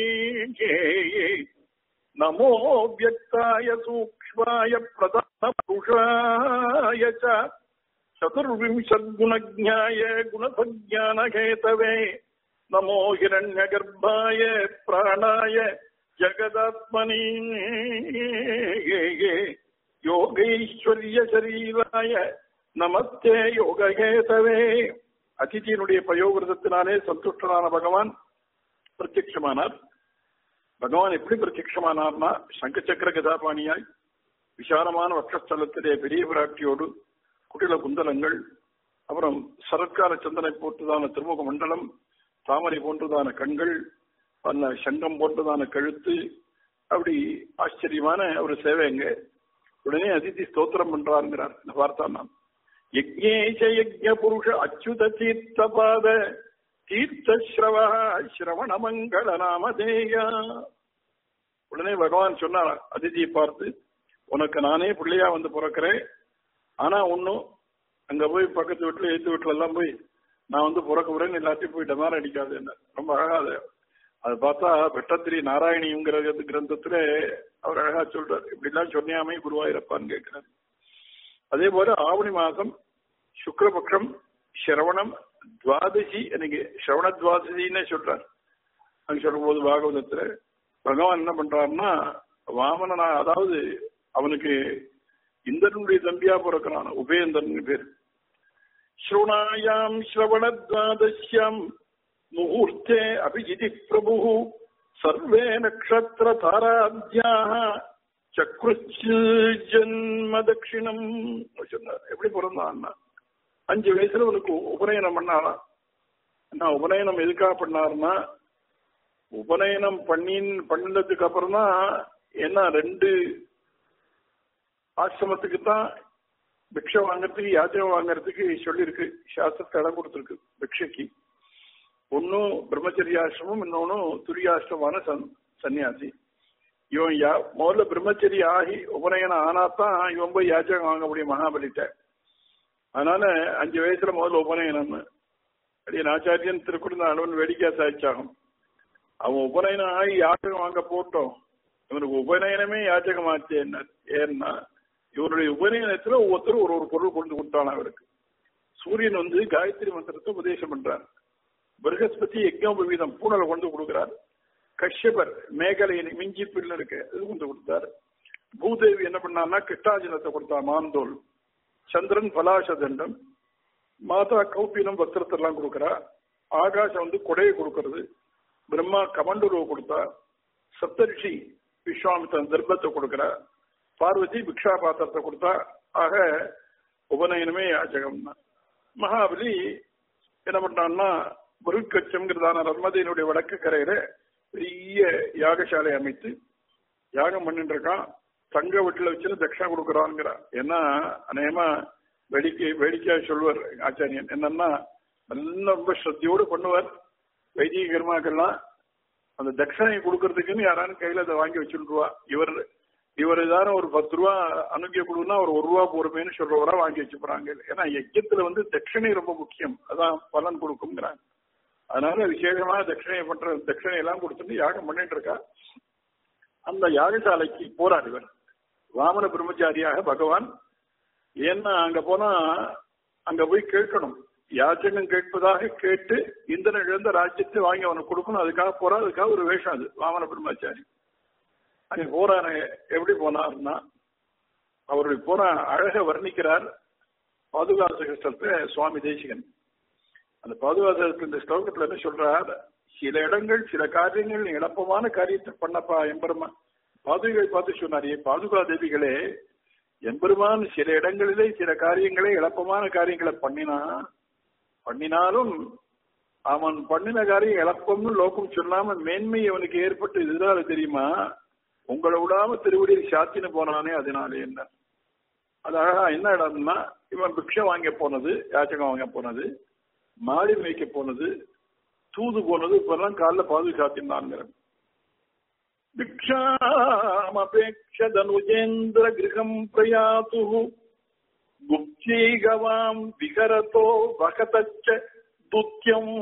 நமோ வியக்தாய சூக்ஷ்மாய பிரதான புருஷாய ச चतुर्विंशद्गुणज्ञाय गुणसज्ञानहेतवे नमो हिरण्यगर्भाय प्राणाय जगदात्मनि யோகைஸ்வர்யசரீராய நமஸ்தே யோககேதவே அதிதியினுடைய பயோகிருதத்தினாலே சந்துஷ்டனான பகவான் பிரத்யட்சமானார் பகவான் எப்படி பிரத்யட்சமானார்னா சங்கச்சக்கர கதாபாணியாய் விசாலமான வட்சஸ்தலத்திலே பெரிய பிராட்டியோடு குட்டில குந்தலங்கள் அப்புறம் சரத்கார சந்தனை போட்டுதான திருமுக மண்டலம் தாமரை போன்றதான கண்கள் அந்த சங்கம் போன்றதான கழுத்து அப்படி ஆச்சரியமான ஒரு சேவைங்க உடனே அதிதி ஸ்தோத்திரம் பண்றாருங்கிறார் இந்த வார்த்தா நான் யஜ்ஞேஷ யஜ்ஞ புருஷ அச்சுத தீர்த்த பாத தீர்த்த ஸ்ரவ ஸ்ரவண மங்கள நாமதேயா உடனே பகவான் சொன்னார் அதிதியை பார்த்து உனக்கு நானே பிள்ளையா வந்து பிறக்கிறேன் ஆனா ஒன்னும் அங்க போய் பக்கத்து வீட்டுல எழுத்து வீட்டுல எல்லாம் போய் நான் வந்து பிறக்க போறேன்னு எல்லாத்தையும் போய் டமாரம் அடிக்காது என்ன ரொம்ப அழகாது அது பார்த்தா வெட்டத்திரி நாராயணிங்கிற கிரந்தத்துல அவர் அழகா சொல்றார் இப்படி எல்லாம் சொன்னியாமே குருவாயிரப்பான்னு கேட்கிறார் அதே போல ஆவணி மாசம் சுக்லபக்ஷம் சிரவணம் துவாதசி எனக்கு சிரவண துவாதசின்னு சொல்றார் அங்க சொல்லும் போது பாகவதத்துல பகவான் என்ன பண்றாருன்னா வாமனனா அதாவது அவனுக்கு இந்திரனுடைய தம்பியா பிறக்கிறான் உபேந்திரன் பேர் ஸ்ருணாயாம் ஸ்ரவணத்வாதசியாம் முகூர்த்தே அபிஜிதி பிரபு சர்வே நக்ஷத்திர தாராத்யாக ஜன்ம தட்சிணம் சொன்னார் எப்படி பிறந்தான் அஞ்சு வயசுல உனக்கு உபநயனம் பண்ணாராம் என்ன உபநயனம் எதுக்காக பண்ணாருன்னா உபநயனம் பண்ணின் பண்ணினதுக்கு அப்புறம் தான் என்ன ரெண்டு ஆசிரமத்துக்கு தான் பிக்ஷை வாங்கறதுக்கு யாத்திரம் வாங்கறதுக்கு சொல்லியிருக்கு சாஸ்திரத்தை இடம் கொடுத்துருக்கு பிக்ஷைக்கு ஒன்னும் பிரம்மச்சரியாசிரமம் இன்னொன்னும் துரியாசிரமான சன் சன்னியாசி இவன் யா முதல்ல பிரம்மச்சரி ஆகி உபநயனம் ஆனாதான் இவன் போய் யாச்சகம் வாங்க முடியும் மகாபலிட்ட அதனால அஞ்சு வயசுல முதல்ல உபநயனம்னு அடி ஆச்சாரியன் திருக்குறள் வேடிக்கை சாய்ச்சாகும் அவன் உபநயனம் ஆகி யாச்சகம் வாங்க போட்டோம் இவனுக்கு உபநயனமே யாச்சகமாச்சு என்ன ஏன்னா இவருடைய உபநயனத்துல ஒவ்வொருத்தரும் ஒரு ஒரு பொருள் கொண்டு கொடுத்தான அவருக்கு சூரியன் வந்து காயத்ரி மந்திரத்தை உபதேசம் பண்றார் பிரகஸ்பதி யஜ்ஞோபவீதம் பூனலை கொண்டு கொடுக்கிறார் கஷ்யபர் மேகலையின் மிஞ்சி பிள்ளை இருக்கு இது கொண்டு கொடுத்தார் பூதேவி என்ன பண்ணான்னா கிருஷ்ணாஜனத்தை கொடுத்தா மாந்தோல் சந்திரன் பலாசதண்டம் மாதா கௌப்பினம் வஸ்திரத்தெல்லாம் கொடுக்குறா ஆகாசம் வந்து கொடையை கொடுக்கறது பிரம்மா கமண்டுருவை கொடுத்தா சப்தரிஷி விஸ்வாமித்தன் தர்பத்தை கொடுக்குறா பார்வதி பிக்ஷா பாத்திரத்தை கொடுத்தா ஆக உபநயனமே யாச்சகம் தான் மகாபலி என்ன பண்ணான்னா முருக்கச்சம்ங்கிறதான ரத்மதையினுடைய வடக்கு கரையில பெரிய யாகசாலை அமைத்து யாகம் பண்ணிட்டு இருக்கான் தங்க வீட்டுல வச்சு தட்சணை கொடுக்குறான்ங்கிறான் ஏன்னா அநேகமா வேடிக்கை வேடிக்கையா சொல்லுவார் ஆச்சாரியன் என்னன்னா நல்ல ரொம்ப ஸ்ரத்தையோடு பண்ணுவார் வைதிக கர்மாக்கெல்லாம் அந்த தட்சணை கொடுக்கறதுக்குன்னு யாராலும் கையில அதை வாங்கி வச்சுருவா இவர் இவர் ஏதாவது ஒரு பத்து ரூபா அனுப்பிய கொடுன்னா ஒரு ஒரு ரூபா போறமேன்னு சொல்றவரா வாங்கி வச்சுக்கிறாங்க ஏன்னா யஜ்யத்துல வந்து தட்சணை ரொம்ப முக்கியம் அதான் பலன் கொடுக்குங்கிறாங்க அதனால விசேஷமா தட்சிணை பண்ற தட்சிணை எல்லாம் கொடுத்துட்டு யாகம் பண்ணிட்டு இருக்கா அந்த யாகசாலைக்கு போறார் இவர் வாமன பிரம்மச்சாரியாக பகவான் ஏன்னா அங்க போனா அங்க போய் கேட்கணும் யாச்சகம் கேட்பதாக கேட்டு இந்திரன் இழந்த ராஜ்யத்தை வாங்கி அவனுக்கு கொடுக்கணும் அதுக்காக போறா அதுக்காக ஒரு வேஷம் அது வாமன பிரம்மச்சாரி அங்க போறாரு எப்படி போனார்னா அவருடைய போன அழக வர்ணிக்கிறார் பாதுகாச கிருஷ்ணத்தை சுவாமி தேசிகன் அந்த பாதுகாப்பு இந்த ஸ்லோகத்துல என்ன சொல்றார் சில இடங்கள் சில காரியங்கள் நீ இழப்பமான காரியத்தை பண்ணப்பா எம்பெருமா பாதுகைகள் பார்த்து சொன்னாரே பாதுகா தேவிகளே எம்பெருமான் சில இடங்களிலே சில காரியங்களை இழப்பமான காரியங்களை பண்ணினா பண்ணினாலும் அவன் பண்ணின காரியம் இழப்பம்னு லோகம் சொல்லாம மேன்மை அவனுக்கு ஏற்பட்டு இதுதான் தெரியுமா உங்களை விடாம திருவடியில் சாத்தின்னு போனானே அதனால என்ன அது அழகா என்ன இடம்னா இவன் பிக்ஷை வாங்க போனது யாச்சகம் வாங்க போனது மாடி மேய்க்க போனது தூது போனது இப்பெல்லாம் காலைல பாது சாத்தினாங்க பிக்ஷாமபேட்ச தனுஜேந்திர கிரகம் பிரயாது குப்தீகவாம் விகரதோ வகதச்ச துத்தியம்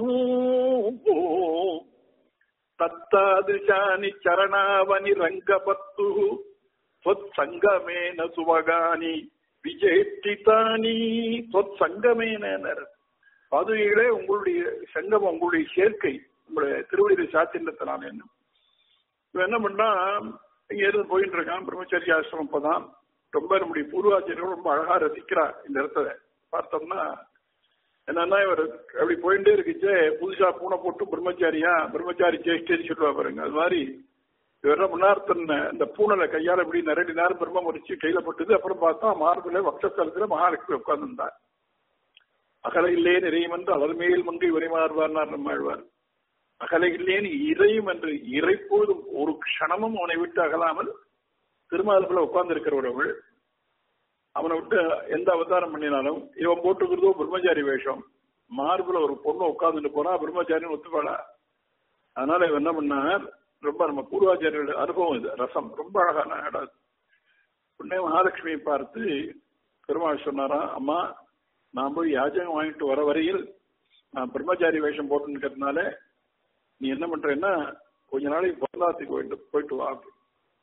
தத்தாதிருஷானி சரணாவனி ரங்கபத்து त्वत्सङ्गमेन सुवगानि விஜயத்திதானி தொத் சங்கமேனர் பாதுகைகளே உங்களுடைய சங்கம் உங்களுடைய சேர்க்கை உங்களுடைய திருவடியை சாத்தின்றத்தினால என்ன இவன் என்ன பண்ணா இங்க இருந்து போயிட்டு இருக்கான் பிரம்மச்சரிய ஆசிரமம் இப்பதான் ரொம்ப நம்முடைய பூர்வாச்சாரியர்கள் ரொம்ப அழகா ரசிக்கிறார் இந்த இடத்துல பார்த்தோம்னா என்னன்னா இவர் அப்படி போயிட்டே இருக்குச்சே புதுசா பூனை போட்டு பிரம்மச்சாரியா பிரம்மச்சாரி ஜெயிஸ்டேன்னு சொல்லுவா பாருங்க அது மாதிரி இவர் என்ன பண்ணார் தன்னை இந்த பூனலை கையால இப்படி நிரடி நேரம் பிரம்ம முறிச்சு கையில பட்டுது அப்புறம் பார்த்தா மார்பில வக்ஷஸ்தலத்துல மகாலட்சுமி உட்கார்ந்துருந்தார் அகல இல்லே நிறையும் என்று அலர்மேல் மங்கை உரைமாறுவார்னார் நம்மாழ்வார் அகல இல்லேன்னு இறையும் என்று இறைப்போதும் ஒரு க்ஷணமும் அவனை விட்டு அகலாமல் திருமாலத்துல உட்கார்ந்து இருக்கிறவர்கள் அவனை விட்டு எந்த அவதாரம் பண்ணினாலும் இவன் போட்டுக்கிறதோ பிரம்மச்சாரி வேஷம் மார்புல ஒரு பொண்ணு உட்கார்ந்துட்டு போனா பிரம்மச்சாரின்னு ஒத்துப்பாளா அதனால இவன் என்ன பண்ணார் ரொம்ப நம்ம பூர்வாச்சாரியோட அனுபவம் இது ரசம் ரொம்ப அழகான இடம் இது. உடனே மகாலட்சுமியை பார்த்து பெருமாள் சொன்னாராம் அம்மா நான் போய் யாஜகம் வாங்கிட்டு வர வரையில் நான் பிரம்மச்சாரி வேஷம் போட்டுருக்கிறதுனால நீ என்ன பண்றேன்னா கொஞ்ச நாளைக்கு பொருளாத்துக்கு போயிட்டு போயிட்டு வா அப்படி.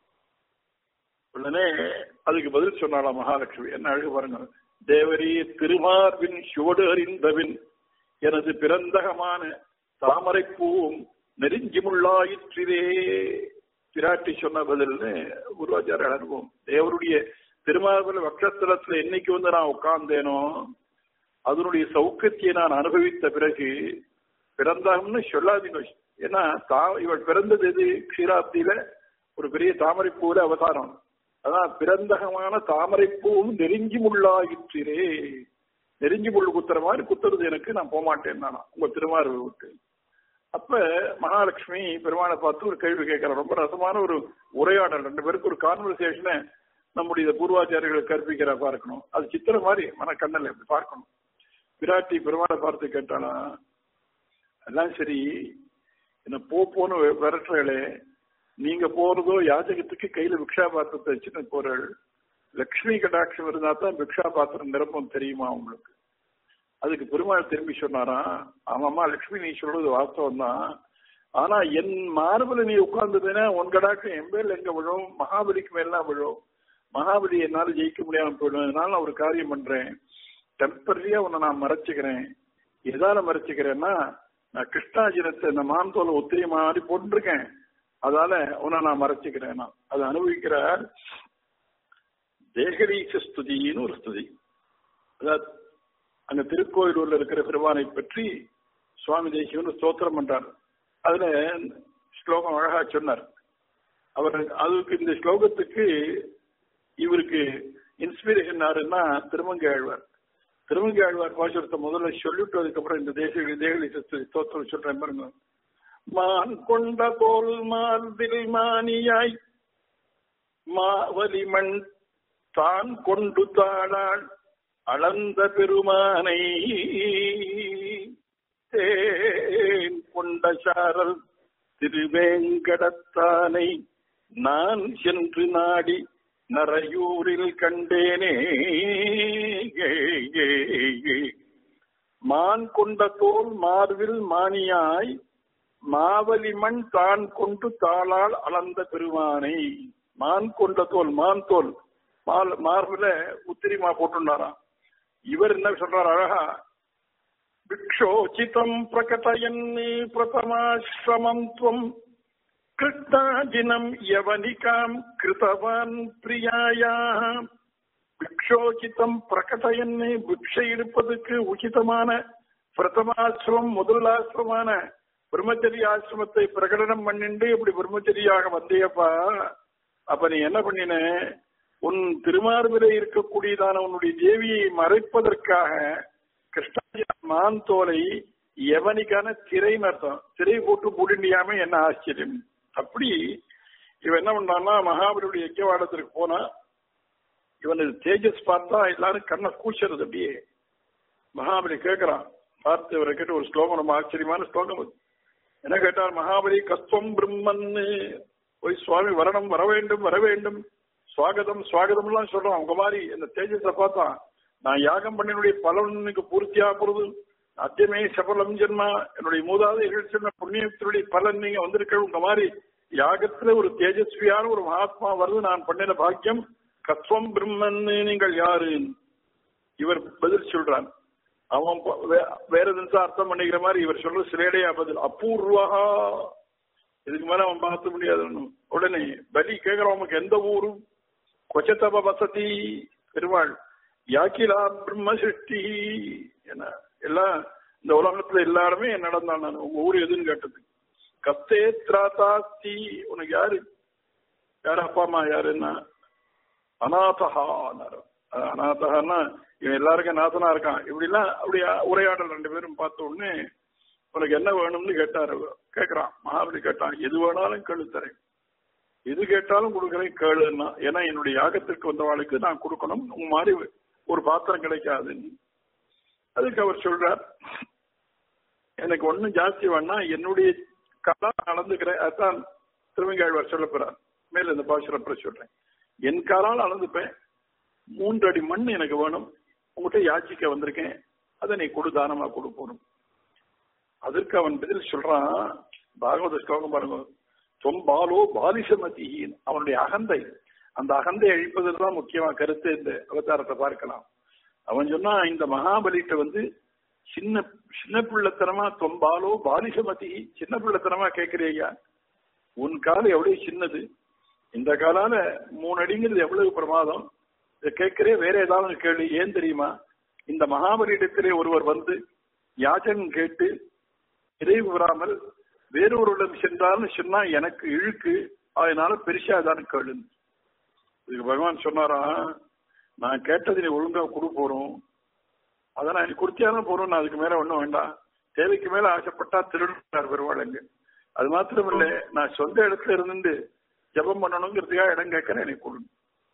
உடனே அதுக்கு பதில் சொன்னாலாம் மகாலட்சுமி என்ன அழகு பாருங்க தேவரீ திருமார்பின் சுவடு அறிந்தவின் எனது பிறந்தகமான தாமரை பூவும் நெருஞ்சிமுள்ளாயிற்றிரே பிராட்டி சொன்ன பதில்னு குருவாச்சாரிய அனுபவம் தேவருடைய திருமார்பில் வக்ஷஸ்தலத்துல என்னைக்கு வந்து நான் உட்கார்ந்தேனோ அதனுடைய சௌக்கத்தியை நான் அனுபவித்த பிறகு பிறந்தகம்னு சொல்லாதீங்க ஏன்னா தா இவள் பிறந்தது எது க்ஷீராப்தியில ஒரு பெரிய தாமரை பூவில அவதாரம் அதான் பிறந்தகமான தாமரை பூவும் நெருங்கி முள்ளாயிற்றிரே நெருங்கி முள் குத்துற மாதிரி குத்துறது எனக்கு நான் போக மாட்டேன் நானா உங்க திருமார்பை விட்டு அப்ப மகாலட்சுமி பெருமாளை பார்த்து ஒரு கேள்வி கேட்கிறேன் ரொம்ப ரசமான ஒரு உரையாடல் ரெண்டு பேருக்கு ஒரு கான்வர்சேஷனை நம்முடைய பூர்வாச்சாரியர்களை கற்பிக்கிற பார்க்கணும் அது சித்திர மாதிரி மன கண்ணல் எப்படி பார்க்கணும் விராட்டி பெருமாளை பார்த்து கேட்டானா எல்லாம் சரி என்ன போ போன்னு விரட்டுறீங்களே நீங்க போறதோ யாஜகத்துக்கு கையில பிக்ஷா பாத்திரத்தை வச்சுட்டு போறாள் லக்ஷ்மி கடாட்சம் இருந்தா தான் பிக்ஷா பாத்திரம் நிரப்பம் தெரியுமா உங்களுக்கு அதுக்கு பெருமாள் திரும்பி சொன்னாராம் ஆமாம்மா லக்ஷ்மி நீ சொல்றது வாஸ்தவம் தான் ஆனா என் மார்பில் நீ உட்கார்ந்ததுன்னா உன் கடாட்சம் என் பேர்ல எங்க விழும் மகாபலிக்கு மேலாம் விழும் மகாபலி என்னால ஜெயிக்க முடியாம போயிடும் அதனால நான் ஒரு காரியம் பண்றேன் டெம்பரரியா உன்னை நான் மறைச்சுக்கிறேன் எதால மறைச்சுக்கிறேன்னா நான் கிருஷ்ணாஜினத்தை இந்த மான்தோலை ஒத்திரி மாதிரி போட்டுருக்கேன் அதால உன்னை நான் மறைச்சுக்கிறேன் நான் அதை அனுபவிக்கிறார் தேகரீச ஸ்துதின்னு ஒரு ஸ்துதி அதாவது அங்க திருக்கோயிலூர்ல இருக்கிற பெருமானை பற்றி சுவாமி தேசியன் ஸ்தோத்திரம் பண்றார் அதுல ஸ்லோகம் அழகா சொன்னார் அவர் அதுக்கு இந்த ஸ்லோகத்துக்கு இவருக்கு இன்ஸ்பிரேஷன் யாருன்னா திருமங்கை ஆழ்வார் திருமங்கை ஆழ்வார் பாசுரத்தை முதல்ல சொல்லிட்டு அதுக்கப்புறம் இந்த தேசிய தேகலி ஸ்தோத்திரம் சொல்றேன் பாருங்க மான் கொண்ட போல் மார்பில் மானியாய் மாவலி மண் தான் கொண்டு தாளாள் அளந்த பெருமானை தேன் கொண்ட சாரல் திருவேங்கடத்தானை நான் சென்று நாடி நரையூரில் கண்டேனே மான் கொண்ட தோல் மார்பில் மானியாய் மாவலி மண் தான் கொண்டு தாளால் அளந்த பெருமானை மான் கொண்ட தோல் மான் தோல் மால் மார்பில உத்திரிமா போட்டுண்டாராம் இவர் என்ன சொல்றார் அழகா பிக்ஷோச்சிதம் பிரகடயன் பிரதமாசிரமம் துவம் கிருஷ்ணாஜினம் யவனிகாம் கிருதவான் பிரியாயா பிக்ஷோச்சிதம் பிரகடயன் பிக்ஷை எடுப்பதற்கு உச்சிதமான பிரதமாசிரமம் முதலாசிரமான பிரம்மச்சரிய ஆசிரமத்தை பிரகடனம் பண்ணிண்டு இப்படி பிரம்மச்சரியாக வந்தியப்பா அப்ப நீ என்ன பண்ணின உன் திருமார்பிலே இருக்கக்கூடியதான உன்னுடைய தேவியை மறைப்பதற்காக கிருஷ்ணாஜி மான் தோலை எவனிக்கான திரைன்னு அர்த்தம் திரை போட்டு மூடிண்டியாம என்ன ஆச்சரியம் அப்படி இவன் என்ன பண்ணான்னா மகாபலியுடைய யஜ்யவாடத்திற்கு போனா இவனது தேஜஸ் பார்த்தா எல்லாரும் கண்ணை கூச்சறது அப்படியே மகாபலி கேட்கிறான் பார்த்து இவரை கேட்டு ஒரு ஸ்லோகம் ரொம்ப ஆச்சரியமான ஸ்லோகம் அது என்ன கேட்டார் மகாபலி கஸ்துவம் பிரம்மன்னு போய் சுவாமி வரணும் வர வேண்டும் வர வேண்டும் சுவாகதம் சுவாகதம் எல்லாம் சொல்றான் அவங்க மாதிரி இந்த தேஜஸை பார்த்தான் நான் யாகம் பண்ணினுடைய பலனுக்கு பூர்த்தியா போறது அத்தியமே சபலம் ஜென்மா என்னுடைய மூதாதைகள் சொன்ன புண்ணியத்தினுடைய பலன் நீங்க வந்திருக்க உங்க மாதிரி யாகத்துல ஒரு தேஜஸ்வியான ஒரு மகாத்மா வருது நான் பண்ணின பாக்கியம் கத்வம் பிரம்மன்னு நீங்கள் யாரு இவர் பதில் சொல்றான் அவன் ப- வே- வேற எதுவும் அர்த்தம் பண்ணிக்கிற மாதிரி இவர் சொல்ற சிலேடையா பதில் அபூர்வா இதுக்கு மேல அவன் பார்த்த முடியாதுன்னு உடனே பலி கேட்கிறவனுக்கு எந்த ஊரும் கொச்சத்தப வசதி பெருமாள் யாக்கிலா பிரம்ம சிருஷ்டி என்ன எல்லாம் இந்த உலகத்துல எல்லாருமே நடந்தான் நான் உங்க ஊர் எதுன்னு கேட்டது கத்தே திராதாஸ்தி உனக்கு யாரு யாரு அப்பா அம்மா யாருன்னா அநாதஹா அநாதஹான்னா இவன் எல்லாருக்கும் நாதனா இருக்கான் இப்படிலாம் அப்படி உரையாடல் ரெண்டு பேரும் பார்த்த உடனே உனக்கு என்ன வேணும்னு கேட்டாரு கேட்கறான் மகாபலி கேட்டான் எது வேணாலும் கேளு தரேன் எது கேட்டாலும் கொடுக்குறேன் கேளுன்னா ஏன்னா என்னுடைய யாகத்திற்கு வந்தவாளுக்கு நான் கொடுக்கணும் உங்க மாதிரி ஒரு பாத்திரம் கிடைக்காதுன்னு அதுக்கு அவர் சொல்றார் எனக்கு ஒண்ணும் ஜாஸ்தி வேணா என்னுடைய கலா அளந்துக்கிறேன் அதான் திருவங்காழ்வார் சொல்ல போறார் மேல இந்த பாசுரப்பட சொல்றேன் என் காலால் அளந்துப்பேன் மூன்று அடி மண் எனக்கு வேணும் உங்ககிட்ட யாச்சிக்க வந்திருக்கேன் அதை நீ கொடு தானமா கொடு போகணும் அதற்கு அவன் பதில் சொல்றான் பாகவத ஸ்லோகம் பாருங்க தொம்பாலோ பாலிசமதி அவனுடைய அகந்தை அந்த அகந்தை அழிப்பதில் தான் முக்கியமா கருத்து இந்த அவதாரத்தை பார்க்கலாம் அவன் சொன்னா இந்த மகாபலிட்ட வந்து சின்ன சின்ன பிள்ளைத்தனமா தொம்பாலோ பாலிசமதி சின்ன பிள்ளைத்தனமா கேட்கிறியா உன் காலம் எவ்வளவு சின்னது இந்த காலால மூணு அடிங்கிறது எவ்வளவு பிரமாதம் இதை கேட்கிறே வேற ஏதாவது கேள்வி ஏன் தெரியுமா இந்த மகாபலியிடத்திலே ஒருவர் வந்து யாச்சன் கேட்டு நிறைவு பெறாமல் வேறொருடம் சென்றால்னு சொன்னா எனக்கு இழுக்கு அதனால பெருசா தான் கேளு இதுக்கு பகவான் சொன்னாரா நான் கேட்டது நீ ஒழுங்கா கொடு போறோம் அதை நான் நீ கொடுத்தியாதான் போறோம் நான் அதுக்கு மேல ஒண்ணும் வேண்டாம் தேவைக்கு மேல ஆசைப்பட்டா திருடுறார் பெருவாளுங்க அது மாத்திரம் இல்ல நான் சொந்த இடத்துல இருந்து ஜபம் பண்ணணுங்கிறதுக்காக இடம் கேட்கறேன் எனக்கு கொடு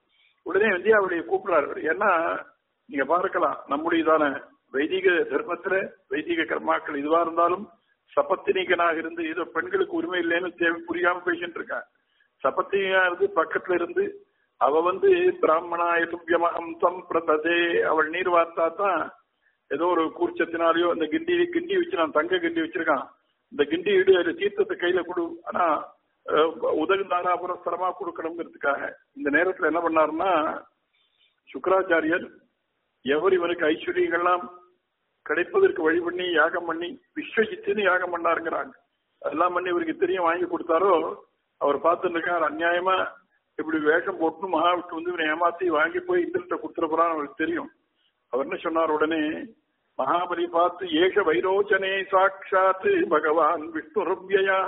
உடனே வித்யாவளியை கூப்பிடுறாரு ஏன்னா நீங்க பார்க்கலாம் நம்முடையதான வைதிக தர்மத்துல வைதிக கர்மாக்கள் இதுவா இருந்தாலும் சபத்தினிகனாக இருந்து ஏதோ பெண்களுக்கு உரிமை இல்லைன்னு தேவை புரியாம பேசிட்டு இருக்கான் சபத்தினியா இருந்து பக்கத்துல இருந்து அவ வந்து பிராமணா எதுபியமகம் தம் பிரததே அவள் நீர் வார்த்தா தான் ஏதோ ஒரு கூர்ச்சத்தினாலேயோ இந்த கிண்டி கிண்டி வச்சு நான் தங்க கிண்டி வச்சிருக்கான் இந்த கிண்டி இடு அதுல தீர்த்தத்தை கையில கொடு ஆனா அஹ், உதகுந்தாரா புரஸ்தரமா கொடுக்கணுங்கிறதுக்காக இந்த நேரத்துல என்ன பண்ணாருன்னா சுக்கராச்சாரியர் எவர் இவருக்கு ஐஸ்வர்யங்கள்லாம் கிடைப்பதற்கு வழி பண்ணி யாகம் பண்ணி விஸ்வஜித்துன்னு யாகம் பண்ணாருங்கிறாங்க அதெல்லாம் பண்ணி இவருக்கு தெரியும் வாங்கி கொடுத்தாரோ அவர் பார்த்துட்டு இருக்கார் அநியாயமா இப்படி வேஷம் போட்டு மகாவிஷ்ணு வந்து இவனை ஏமாத்தி வாங்கி போய் இந்திரத்தை கொடுத்துட போறான்னு அவருக்கு தெரியும் அவர் என்ன சொன்னார் உடனே மகாபலி பார்த்து ஏஷ வைரோச்சனே சாட்சாத் பகவான் விஷ்ணு ரவ்யா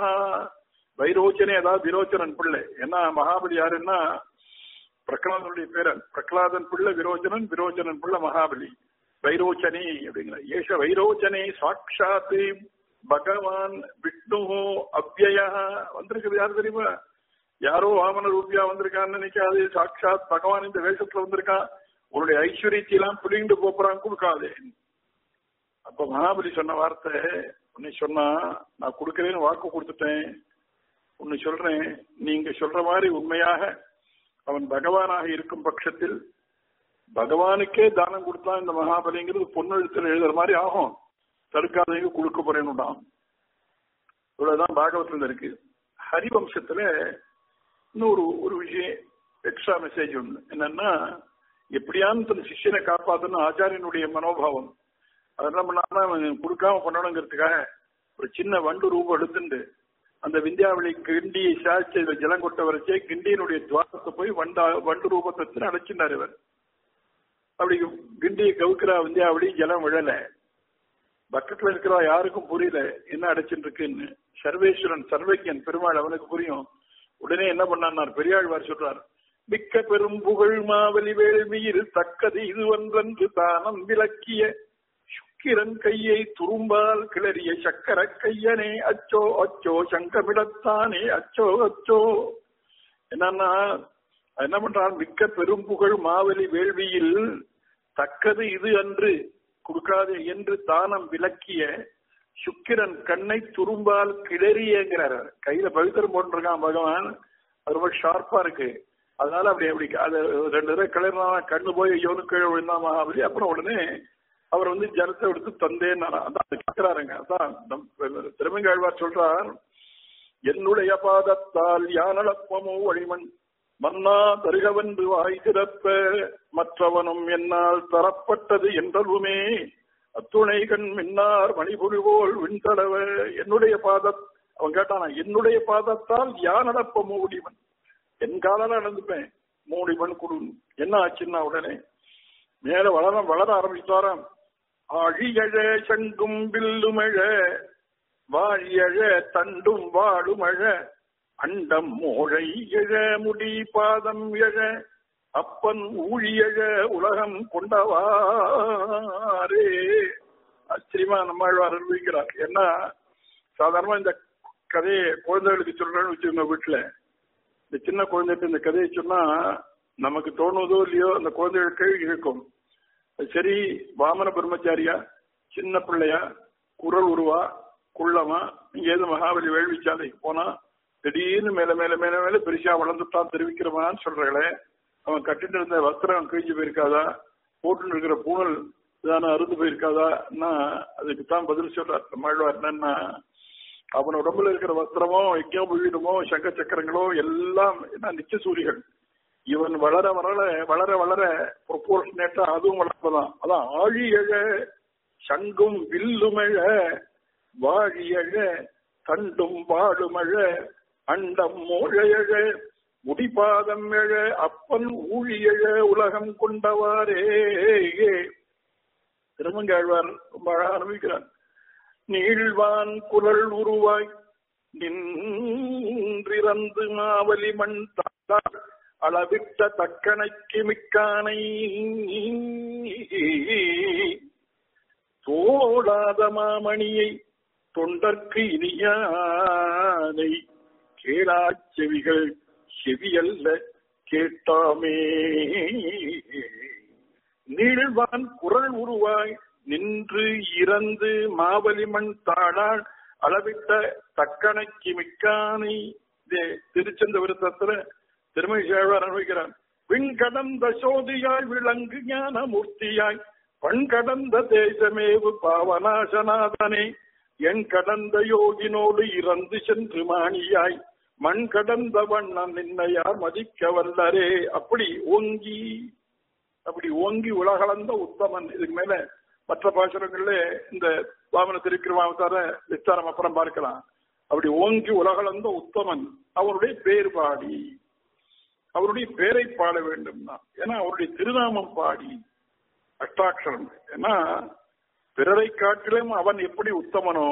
வைரோச்சனே அதாவது விரோச்சனன் பிள்ளை ஏன்னா மகாபலி யாருன்னா பிரகலாதனுடைய பேரன் பிரகலாதன் பிள்ளை விரோச்சனன் விரோச்சனன் பிள்ளை மகாபலி வைரோச்சனே அப்படிங்கிற ஏஷ வைரோச்சனே சாட்சாத் பகவான் விஷ்ணு அவ்யயா வந்திருக்கிறது யாரு தெரியுமா யாரோ வாமன ரூபியா வந்திருக்கான்னு நினைக்காது சாட்சாத் பகவான் இந்த வேஷத்துல வந்திருக்கான் உன்னுடைய ஐஸ்வர்யத்தை எல்லாம் பிடிங்கிட்டு போறான் கொடுக்காதே அப்ப மகாபலி சொன்ன வார்த்தை உன்னை சொன்னா நான் கொடுக்கறேன்னு வாக்கு கொடுத்துட்டேன் உன்னை சொல்றேன் நீங்க சொல்ற மாதிரி உண்மையாக அவன் பகவானாக இருக்கும் பட்சத்தில் பகவானுக்கே தானம் கொடுத்தா இந்த மகாபலிங்கிறது பொன்னெழுத்துல எழுதுற மாதிரி ஆகும் தடுக்காதவங்க கொடுக்க போறேன்னுடான் இவ்வளவுதான் பாகவத்துல இருக்கு ஹரிவம்சத்துல இன்னொரு ஒரு விஷயம் எக்ஸ்ட்ரா மெசேஜ் ஒண்ணு என்னன்னா எப்படியான்னு தன் சிஷ்யனை காப்பாத்தணும் ஆச்சாரியனுடைய மனோபாவம் அது என்ன பண்ணாம அவன் கொடுக்காம பண்ணணுங்கிறதுக்காக ஒரு சின்ன வண்டு ரூபம் எடுத்துட்டு அந்த விந்தியாவளி கிண்டியை சாய்ச்சி இதுல ஜலம் கொட்ட வரைச்சே கிண்டியினுடைய துவாரத்தை போய் வண்டா வண்டு ரூபத்தை அடைச்சினார் இவர் அப்படி கிண்டியை கவுக்கிறா விந்தியாவளி ஜலம் விழல பக்கத்துல இருக்கிறா யாருக்கும் புரியல என்ன அடைச்சிட்டு இருக்குன்னு சர்வேஸ்வரன் சர்வஜன் பெருமாள் அவனுக்கு புரியும் உடனே என்ன பண்ணார் பெரியாழ்வார் சொல்றார் மிக்க பெரும் புகழ் மாவலி வேள்வியில் தக்கது இது ஒன்றென்று தானம் விளக்கிய சுக்கிரன் கையை துரும்பால் கிளறிய சக்கர கையனே அச்சோ அச்சோ சங்கமிடத்தானே அச்சோ அச்சோ என்னன்னா என்ன பண்றான் மிக்க பெரும் புகழ் மாவலி வேள்வியில் தக்கது இது அன்று கொடுக்காது என்று தானம் விளக்கிய சுக்கிரன் கண்ணை துரும்பால் கிளறியங்கிறார் கையில பவித்திரம் போட்டிருக்கான் பகவான் அது ரொம்ப ஷார்ப்பா இருக்கு அதனால அப்படி அப்படி அது ரெண்டு தடவை கிளறினா கண்ணு போய் ஐயோனு கீழே விழுந்தா மகாபலி அப்புறம் உடனே அவர் வந்து ஜலத்தை எடுத்து தந்தேன் அதான் கேட்கிறாருங்க அதான் நம் திருமங்காழ்வார் சொல்றார் என்னுடைய பாதத்தால் யானளப்பமோ வழிமண் மன்னா தருகவென்று வாய் திறப்ப மற்றவனும் என்னால் தரப்பட்டது என்றலுமே அத்துணை கண் மின்னார் மணிபுரிவோல் விண்தடவ என்னுடைய பாத அவன் கேட்டானா என்னுடைய பாதத்தால் யார் நடப்ப மூடிவன் என் காலால நடந்துப்பேன் மூடிவன் குடு என்ன ஆச்சுன்னா உடனே மேல வளர வளர ஆரம்பித்தாராம் ஆழியழ சங்கும் வில்லுமழ வாழியழ தண்டும் வாழுமழ அண்டம் மோழை எழ முடி பாதம் எழ அப்பன் ஊழியழ உலகம் கொண்டவாரே ஆச்சரியமா நம்மாழ்வார் அனுபவிக்கிறார் ஏன்னா சாதாரணமா இந்த கதையை குழந்தைகளுக்கு சொல்றேன்னு வச்சுக்கோங்க வீட்டுல இந்த சின்ன குழந்தைகிட்ட இந்த கதையை சொன்னா நமக்கு தோணுவதோ இல்லையோ அந்த குழந்தைகள் கேள்வி கேட்கும் சரி வாமன பிரம்மச்சாரியா சின்ன பிள்ளையா குரல் உருவா குள்ளமா இங்க ஏது மகாபலி வேள்விச்சாலைக்கு போனா திடீர்னு மேல மேல மேல மேல பெருசா வளர்ந்துட்டான் தெரிவிக்கிறவனான்னு சொல்றாங்களே அவன் கட்டிட்டு இருந்த வஸ்திரம் கிழிஞ்சு போயிருக்காதா போட்டு இருக்கிற பூணல் இதான அறுந்து போயிருக்காதான்னா அதுக்கு தான் பதில் சொல்றார் நம்மாழ்வார் என்னன்னா அவன் உடம்புல இருக்கிற வஸ்திரமோ எங்கேயோ போயிடுமோ சங்க சக்கரங்களோ எல்லாம் என்ன நிச்சசூரிகள் இவன் வளர வளர வளர வளர ப்ரொபோர்ஷனேட்டா அதுவும் வளர்ப்பதான் அதான் ஆழியழ சங்கும் வில்லுமழ வாழியழ தண்டும் வாழுமழ அண்டம் மோழையழ முடிபாதம் எழ அப்பன் ஊழியழ உலகம் கொண்டவாரே திருமங்காழ்வார் ரொம்ப அழகா அனுபவிக்கிறார் நீழ்வான் குரல் உருவாய் நின்றிறந்து மாவலி மண் தாள் அளவிட்ட தக்கணைக்கு மிக்கானை தோடாத மாமணியை தொண்டர்க்கு இனியானை கேளாச் செவிகள் செவியல்ல கேட்டாமே நீழ்வான் குரல் உருவாய் நின்று இறந்து மாவலிமண் தாழாள் அளவிட்ட தக்கணைக்கு மிக்கானை திருச்செந்த விருத்தத்துல திருமணி சேழ்வார் அனுபவிக்கிறான் விண் கடந்த சோதியாய் விளங்கு ஞான மூர்த்தியாய் பண் கடந்த தேசமேவு பாவநாசநாதனே என் கடந்த யோகினோடு இறந்து சென்று மாணியாய் மண் கடந்த வண்ணம் நின்னையார் மதிக்க வல்லரே அப்படி ஓங்கி அப்படி ஓங்கி உலகளந்த உத்தமன் இதுக்கு மேல மற்ற பாசுரங்கள்ல இந்த வாமன திருக்கிரமாவதார விஸ்தாரம் அப்புறம் பார்க்கலாம் அப்படி ஓங்கி உலகளந்த உத்தமன் அவருடைய பேர் பாடி அவருடைய பேரை பாட வேண்டும் தான் ஏன்னா அவருடைய திருநாமம் பாடி அஷ்டாட்சரம் ஏன்னா பிறரை காட்டிலும் அவன் எப்படி உத்தமனோ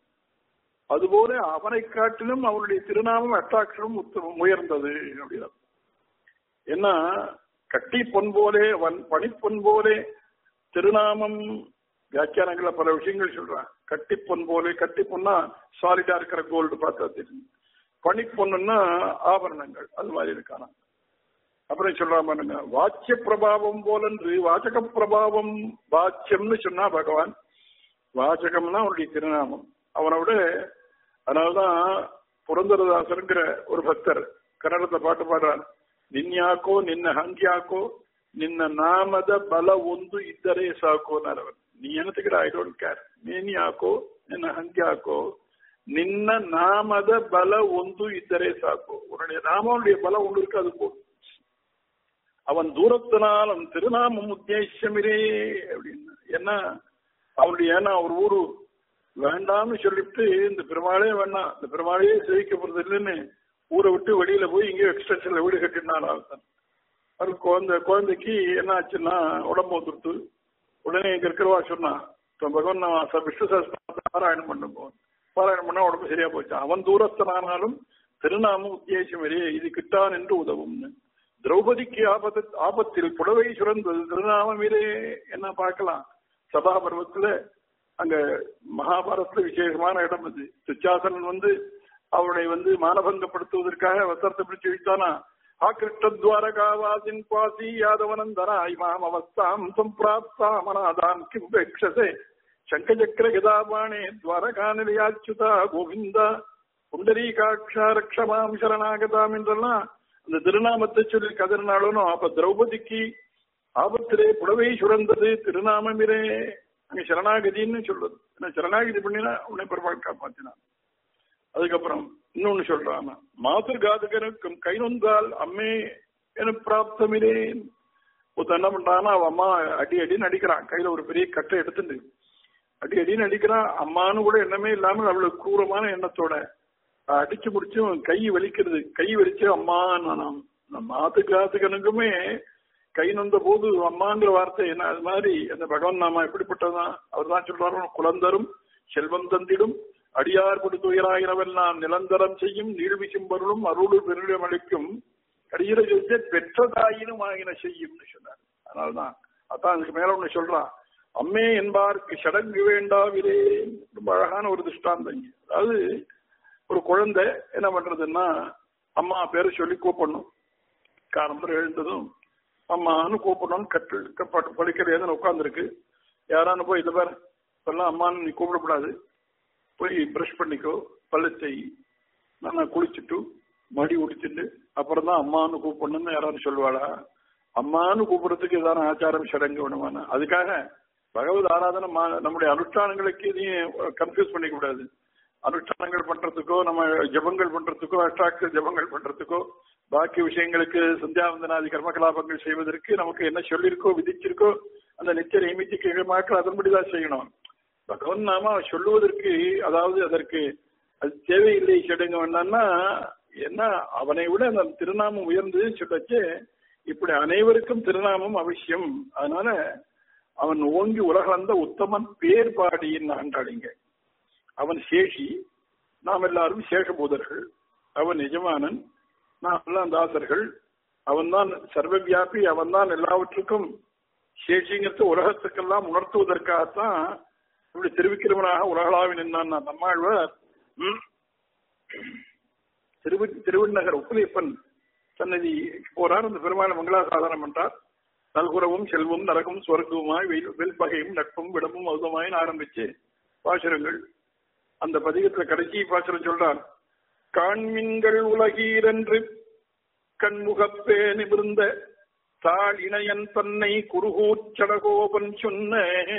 அதுபோல அவனை காட்டிலும் அவருடைய திருநாமம் அஷ்டாட்சரம் உத்தமம் உயர்ந்தது அப்படின்னா ஏன்னா கட்டி பொன் போலே வன் பனிப்பொன் போலே திருநாமம் வியாக்கியானங்கள பல விஷயங்கள் சொல்றான் கட்டி பொன் போலே கட்டி பொன்னா சாலிடா இருக்கிற கோல்டு பார்த்தா தெரியும் பனிப்பொன்னுன்னா ஆபரணங்கள் அது மாதிரி இருக்கானா அப்புறம் சொல்றாம வாச்சிய பிரபாவம் போலன்று வாச்சக பிரபாவம் வாச்சியம்னு சொன்னா பகவான் வாச்சகம்னா அவனுடைய திருநாமம் அவனை விட அதனால்தான் புரந்தரதாசருங்கிற ஒரு பக்தர் கன்னடத்தை பாட்டு பாடுறார் ನಿನ್ಯಾಕೋ ನಿನ್ನ ಹಂಗ್ಯಾಕೋ ನಿನ್ನ ನಾಮದ ಬಲ ಒಂದು ಇದ್ದರೆ ಸಾಕು ಅನ್ನೋರು ನೀ ಏನತ್ತಿಗಡ ಐ ಡೋಂಟ್ ಕೇರ್ ನೀನ್ ಯಾಕೋ ನಿನ್ನ ಹಂಗ್ಯಾಕೋ ನಿನ್ನ நாமத பல ஒன்று இத்தரே சாக்கு உன்னுடைய நாமனுடைய பலம் ஒன்று இருக்கு அது போதும் அவன் தூரத்தினால் அவன் திருநாமம் உத்தேசமிரே அப்படின்னு என்ன அவனுடைய ஏன்னா ஒரு ஊரு வேண்டாம்னு சொல்லிட்டு இந்த பெருமாளே வேண்டாம் இந்த பெருமாளையே சேவிக்கப்படுறது இல்லைன்னு ஊரை விட்டு வெளியில போய் இங்கேயும் எக்ஸ்டென்ஷன்ல வீடு கட்டினான் அது குழந்தை குழந்தைக்கு என்ன ஆச்சுன்னா உடம்பு வந்துருத்து உடனே இங்க இருக்கிறவா சொன்னா பகவான் நான் விஷ்ணு சாஸ்திரம் பாராயணம் பண்ண போவேன் பாராயணம் பண்ணா உடம்பு சரியா போச்சு அவன் தூரத்தனானாலும் திருநாமம் உத்தேசம் வரையே இது கிட்டான் என்று உதவும்னு திரௌபதிக்கு ஆபத்து ஆபத்தில் புடவை சுரந்தது திருநாமமிலே என்ன பார்க்கலாம் சபா பருவத்துல அங்க மகாபாரதத்துல விசேஷமான இடம் அது துச்சாசனன் வந்து அவனை வந்து மானபங்கப்படுத்துவதற்காக வசரத்தை பிடிச்சு வைத்தானா ஆக்கிருஷ்டத்வாரகாவாசின் பாசி யாதவனந்தரா இமாம் அவஸ்தாம் சம்பிராப்தாம் அநாதான் கிம் வெக்ஷசே சங்கச்சக்கர கதாபாணே துவாரகாநிலையாச்சுதா கோவிந்தா புண்டரீகாட்சா ரக்ஷமாம் சரணாகதாம் என்றெல்லாம் அந்த திருநாமத்தை சொல்லி கதறினாலும் அப்ப திரௌபதிக்கு ஆபத்திலே புடவை சுரந்தது திருநாமமிரே அங்க சரணாகதின்னு சொல்றது ஏன்னா சரணாகதி பண்ணினா உன்னை பெருமாள் காப்பாத்தினான் அதுக்கப்புறம் இன்னொன்னு சொல்றான் மாதர்காதகனுக்கும் கை நொந்தால் அம்மே என பிராப்தமிரேன் ஒருத்தன் என்ன பண்றான்னா அவன் அம்மா அடி அடின்னு அடிக்கிறான் கையில ஒரு பெரிய கட்டை எடுத்துட்டு அடி அடின்னு அடிக்கிறான் அம்மான்னு கூட எண்ணமே இல்லாமல் அவ்வளவு கூரமான எண்ணத்தோட அடிச்சு முடிச்சும் கை வலிக்கிறது கை வலிச்சு அம்மான்னு மாத்துக்காத்துக்கனுக்குமே கை நொந்த போது அம்மாங்கிற வார்த்தை என்ன அது மாதிரி அந்த பகவான் நாம எப்படிப்பட்டதான் அவர் தான் சொல்றாரு குழந்தரும் செல்வம் தந்திடும் அடியார் கொடுத்துயராயிரவெல்லாம் நிலந்தரம் செய்யும் நீழ்விசும் பொருளும் அருள் பெருளிடம் அளிக்கும் கடிகிற சொல்ல பெற்றதாயினும் ஆகின செய்யும்னு சொன்னார் அதனால்தான் அதான் அதுக்கு மேல ஒண்ணு சொல்றான் அம்மே என்பாருக்கு சடங்கு வேண்டாவிலே ரொம்ப அழகான ஒரு திருஷ்டாந்தம் அதாவது ஒரு குழந்தை என்ன பண்றதுன்னா அம்மா பேரை சொல்லி கூப்பிடணும் காலம்பரம் எழுந்ததும் அம்மான்னு கூப்பிடணும்னு கட்டு படிக்கிற ஏதோ உட்காந்துருக்கு யாரானு போய் இதை பாரு இப்பெல்லாம் அம்மான்னு நீ கூப்பிடக்கூடாது போய் ப்ரஷ் பண்ணிக்கோ பள்ளத்தை நான் குளிச்சுட்டு மடி உடிச்சுட்டு அப்புறம் தான் அம்மான்னு கூப்பிடணும்னு யாராவது சொல்லுவாளா அம்மான்னு கூப்பிடுறதுக்கு ஏதாவது ஆச்சாரம் சடங்கு வேணுமானா அதுக்காக பகவத் ஆராதனை நம்முடைய அனுஷ்டானங்களுக்கு இதையும் கன்ஃபியூஸ் பண்ணிக்க கூடாது அனுஷ்டானங்கள் பண்றதுக்கோ நம்ம ஜபங்கள் பண்றதுக்கோ அஷ்டாட்ச ஜபங்கள் பண்றதுக்கோ பாக்கி விஷயங்களுக்கு சந்தியாவந்தனாதி கர்மகலாபங்கள் செய்வதற்கு நமக்கு என்ன சொல்லியிருக்கோ விதிச்சிருக்கோ அந்த நித்திய நியமித்து மக்கள் அதன்படிதான் செய்யணும் பகவன் நாம சொல்லுவதற்கு அதாவது அதற்கு அது தேவையில்லை சடங்கு வேண்டாம்னா என்ன அவனை விட அந்த திருநாமம் உயர்ந்து சொல்லச்சு இப்படி அனைவருக்கும் திருநாமம் அவசியம் அதனால அவன் ஓங்கி உலகளந்த உத்தமன் பேர் பாடியின் ஆண்டாளிங்க அவன் சேஷி நாம் எல்லாரும் சேஷபூதர்கள் அவன் எஜமானன் நாம் எல்லாம் தாசர்கள் அவன் தான் சர்வவியாபி அவன் தான் எல்லாவற்றுக்கும் சேஷிங்கிறது உலகத்துக்கெல்லாம் உணர்த்துவதற்காகத்தான் இப்படி திருவிக்கிரமனாக உலகளாவி நின்றான் நம்மாழ்வார் திருவி திருவிண்ணகர் உப்புலியப்பன் சன்னதி போறார் அந்த பெருமான மங்களாசாதனம் என்றார் நல்குறவும் செல்வம் நரகம் சுவர்க்கவுமாய் வெல்பகையும் நட்பும் விடமும் அவுதமாய் ஆரம்பிச்சு பாசுரங்கள் அந்த பதிகத்துல கடைசி பாசுரம் சொல்றார் காண்மின்கள் உலகீரென்று கண்முகப்பே நிமிர்ந்த தாள் இணையன் தன்னை குருகூச்சடகோபன் சொன்ன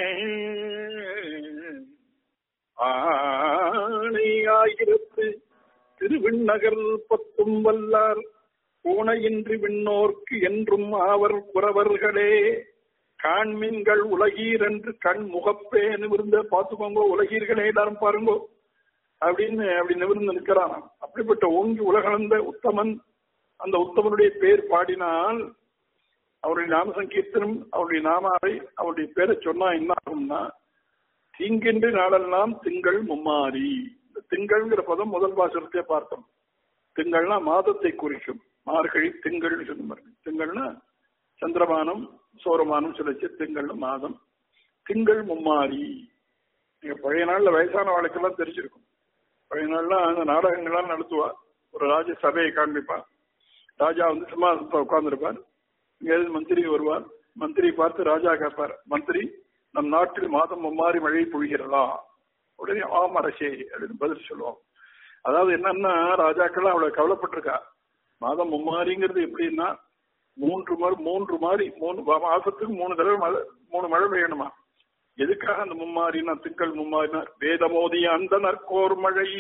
ஆணையாயிரத்து திருவிண்ணகர் பத்தும் வல்லார் பூனையின்றி விண்ணோர்க்கு என்றும் ஆவர் குறவர்களே காண்மீன்கள் உலகீர் என்று கண் முகப்பே நிமிர்ந்த பார்த்துக்கோங்க உலகீர்களே எல்லாரும் பாருங்கோ அப்படின்னு அப்படி நிமிர்ந்து நிற்கிறான் அப்படிப்பட்ட ஓங்கி உலகளந்த உத்தமன் அந்த உத்தமனுடைய பேர் பாடினால் அவருடைய நாம சங்கீர்த்தனம் அவருடைய நாமாவை அவருடைய பேரை சொன்னா என்ன ஆகும்னா தீங்கென்று நாளெல்லாம் திங்கள் மும்மாறி இந்த திங்கள்ங்கிற பதம் முதல் பாசுரத்தை பார்த்தோம் திங்கள்னா மாதத்தை குறிக்கும் மார்கழி திங்கள்னு சொன்ன திங்கள்னா சந்திரமானம் சோரமானம் சொல்லிச்சு திங்கள்னு மாதம் திங்கள் மும்மாறி நீங்க பழைய நாள்ல வயசான வாழ்க்கெல்லாம் தெரிஞ்சிருக்கும் பழைய நாள்லாம் அந்த நாடகங்கள்லாம் நடத்துவா ஒரு ராஜ சபையை காண்பிப்பா ராஜா வந்து சும்மா உட்கார்ந்துருப்பார் இங்க மந்திரி வருவார் மந்திரி பார்த்து ராஜா கேட்பார் மந்திரி நம் நாட்டில் மாதம் மும்மாறி மழை பொழிகிறதா உடனே ஆம் அரசே அப்படின்னு பதில் சொல்லுவோம் அதாவது என்னன்னா ராஜாக்கள்லாம் அவ்வளவு கவலைப்பட்டிருக்கா மாதம் மும்மாரிங்கிறது எப்படின்னா மூன்று மறு மூன்று மாறி மூணு மாசத்துக்கு மூணு தடவை மழை மூணு மழை பெய்யணுமா எதுக்காக அந்த மும்மாறினா திங்கள் மும்மாறினார் வேதமோதிய அந்த நற்கோர் மழை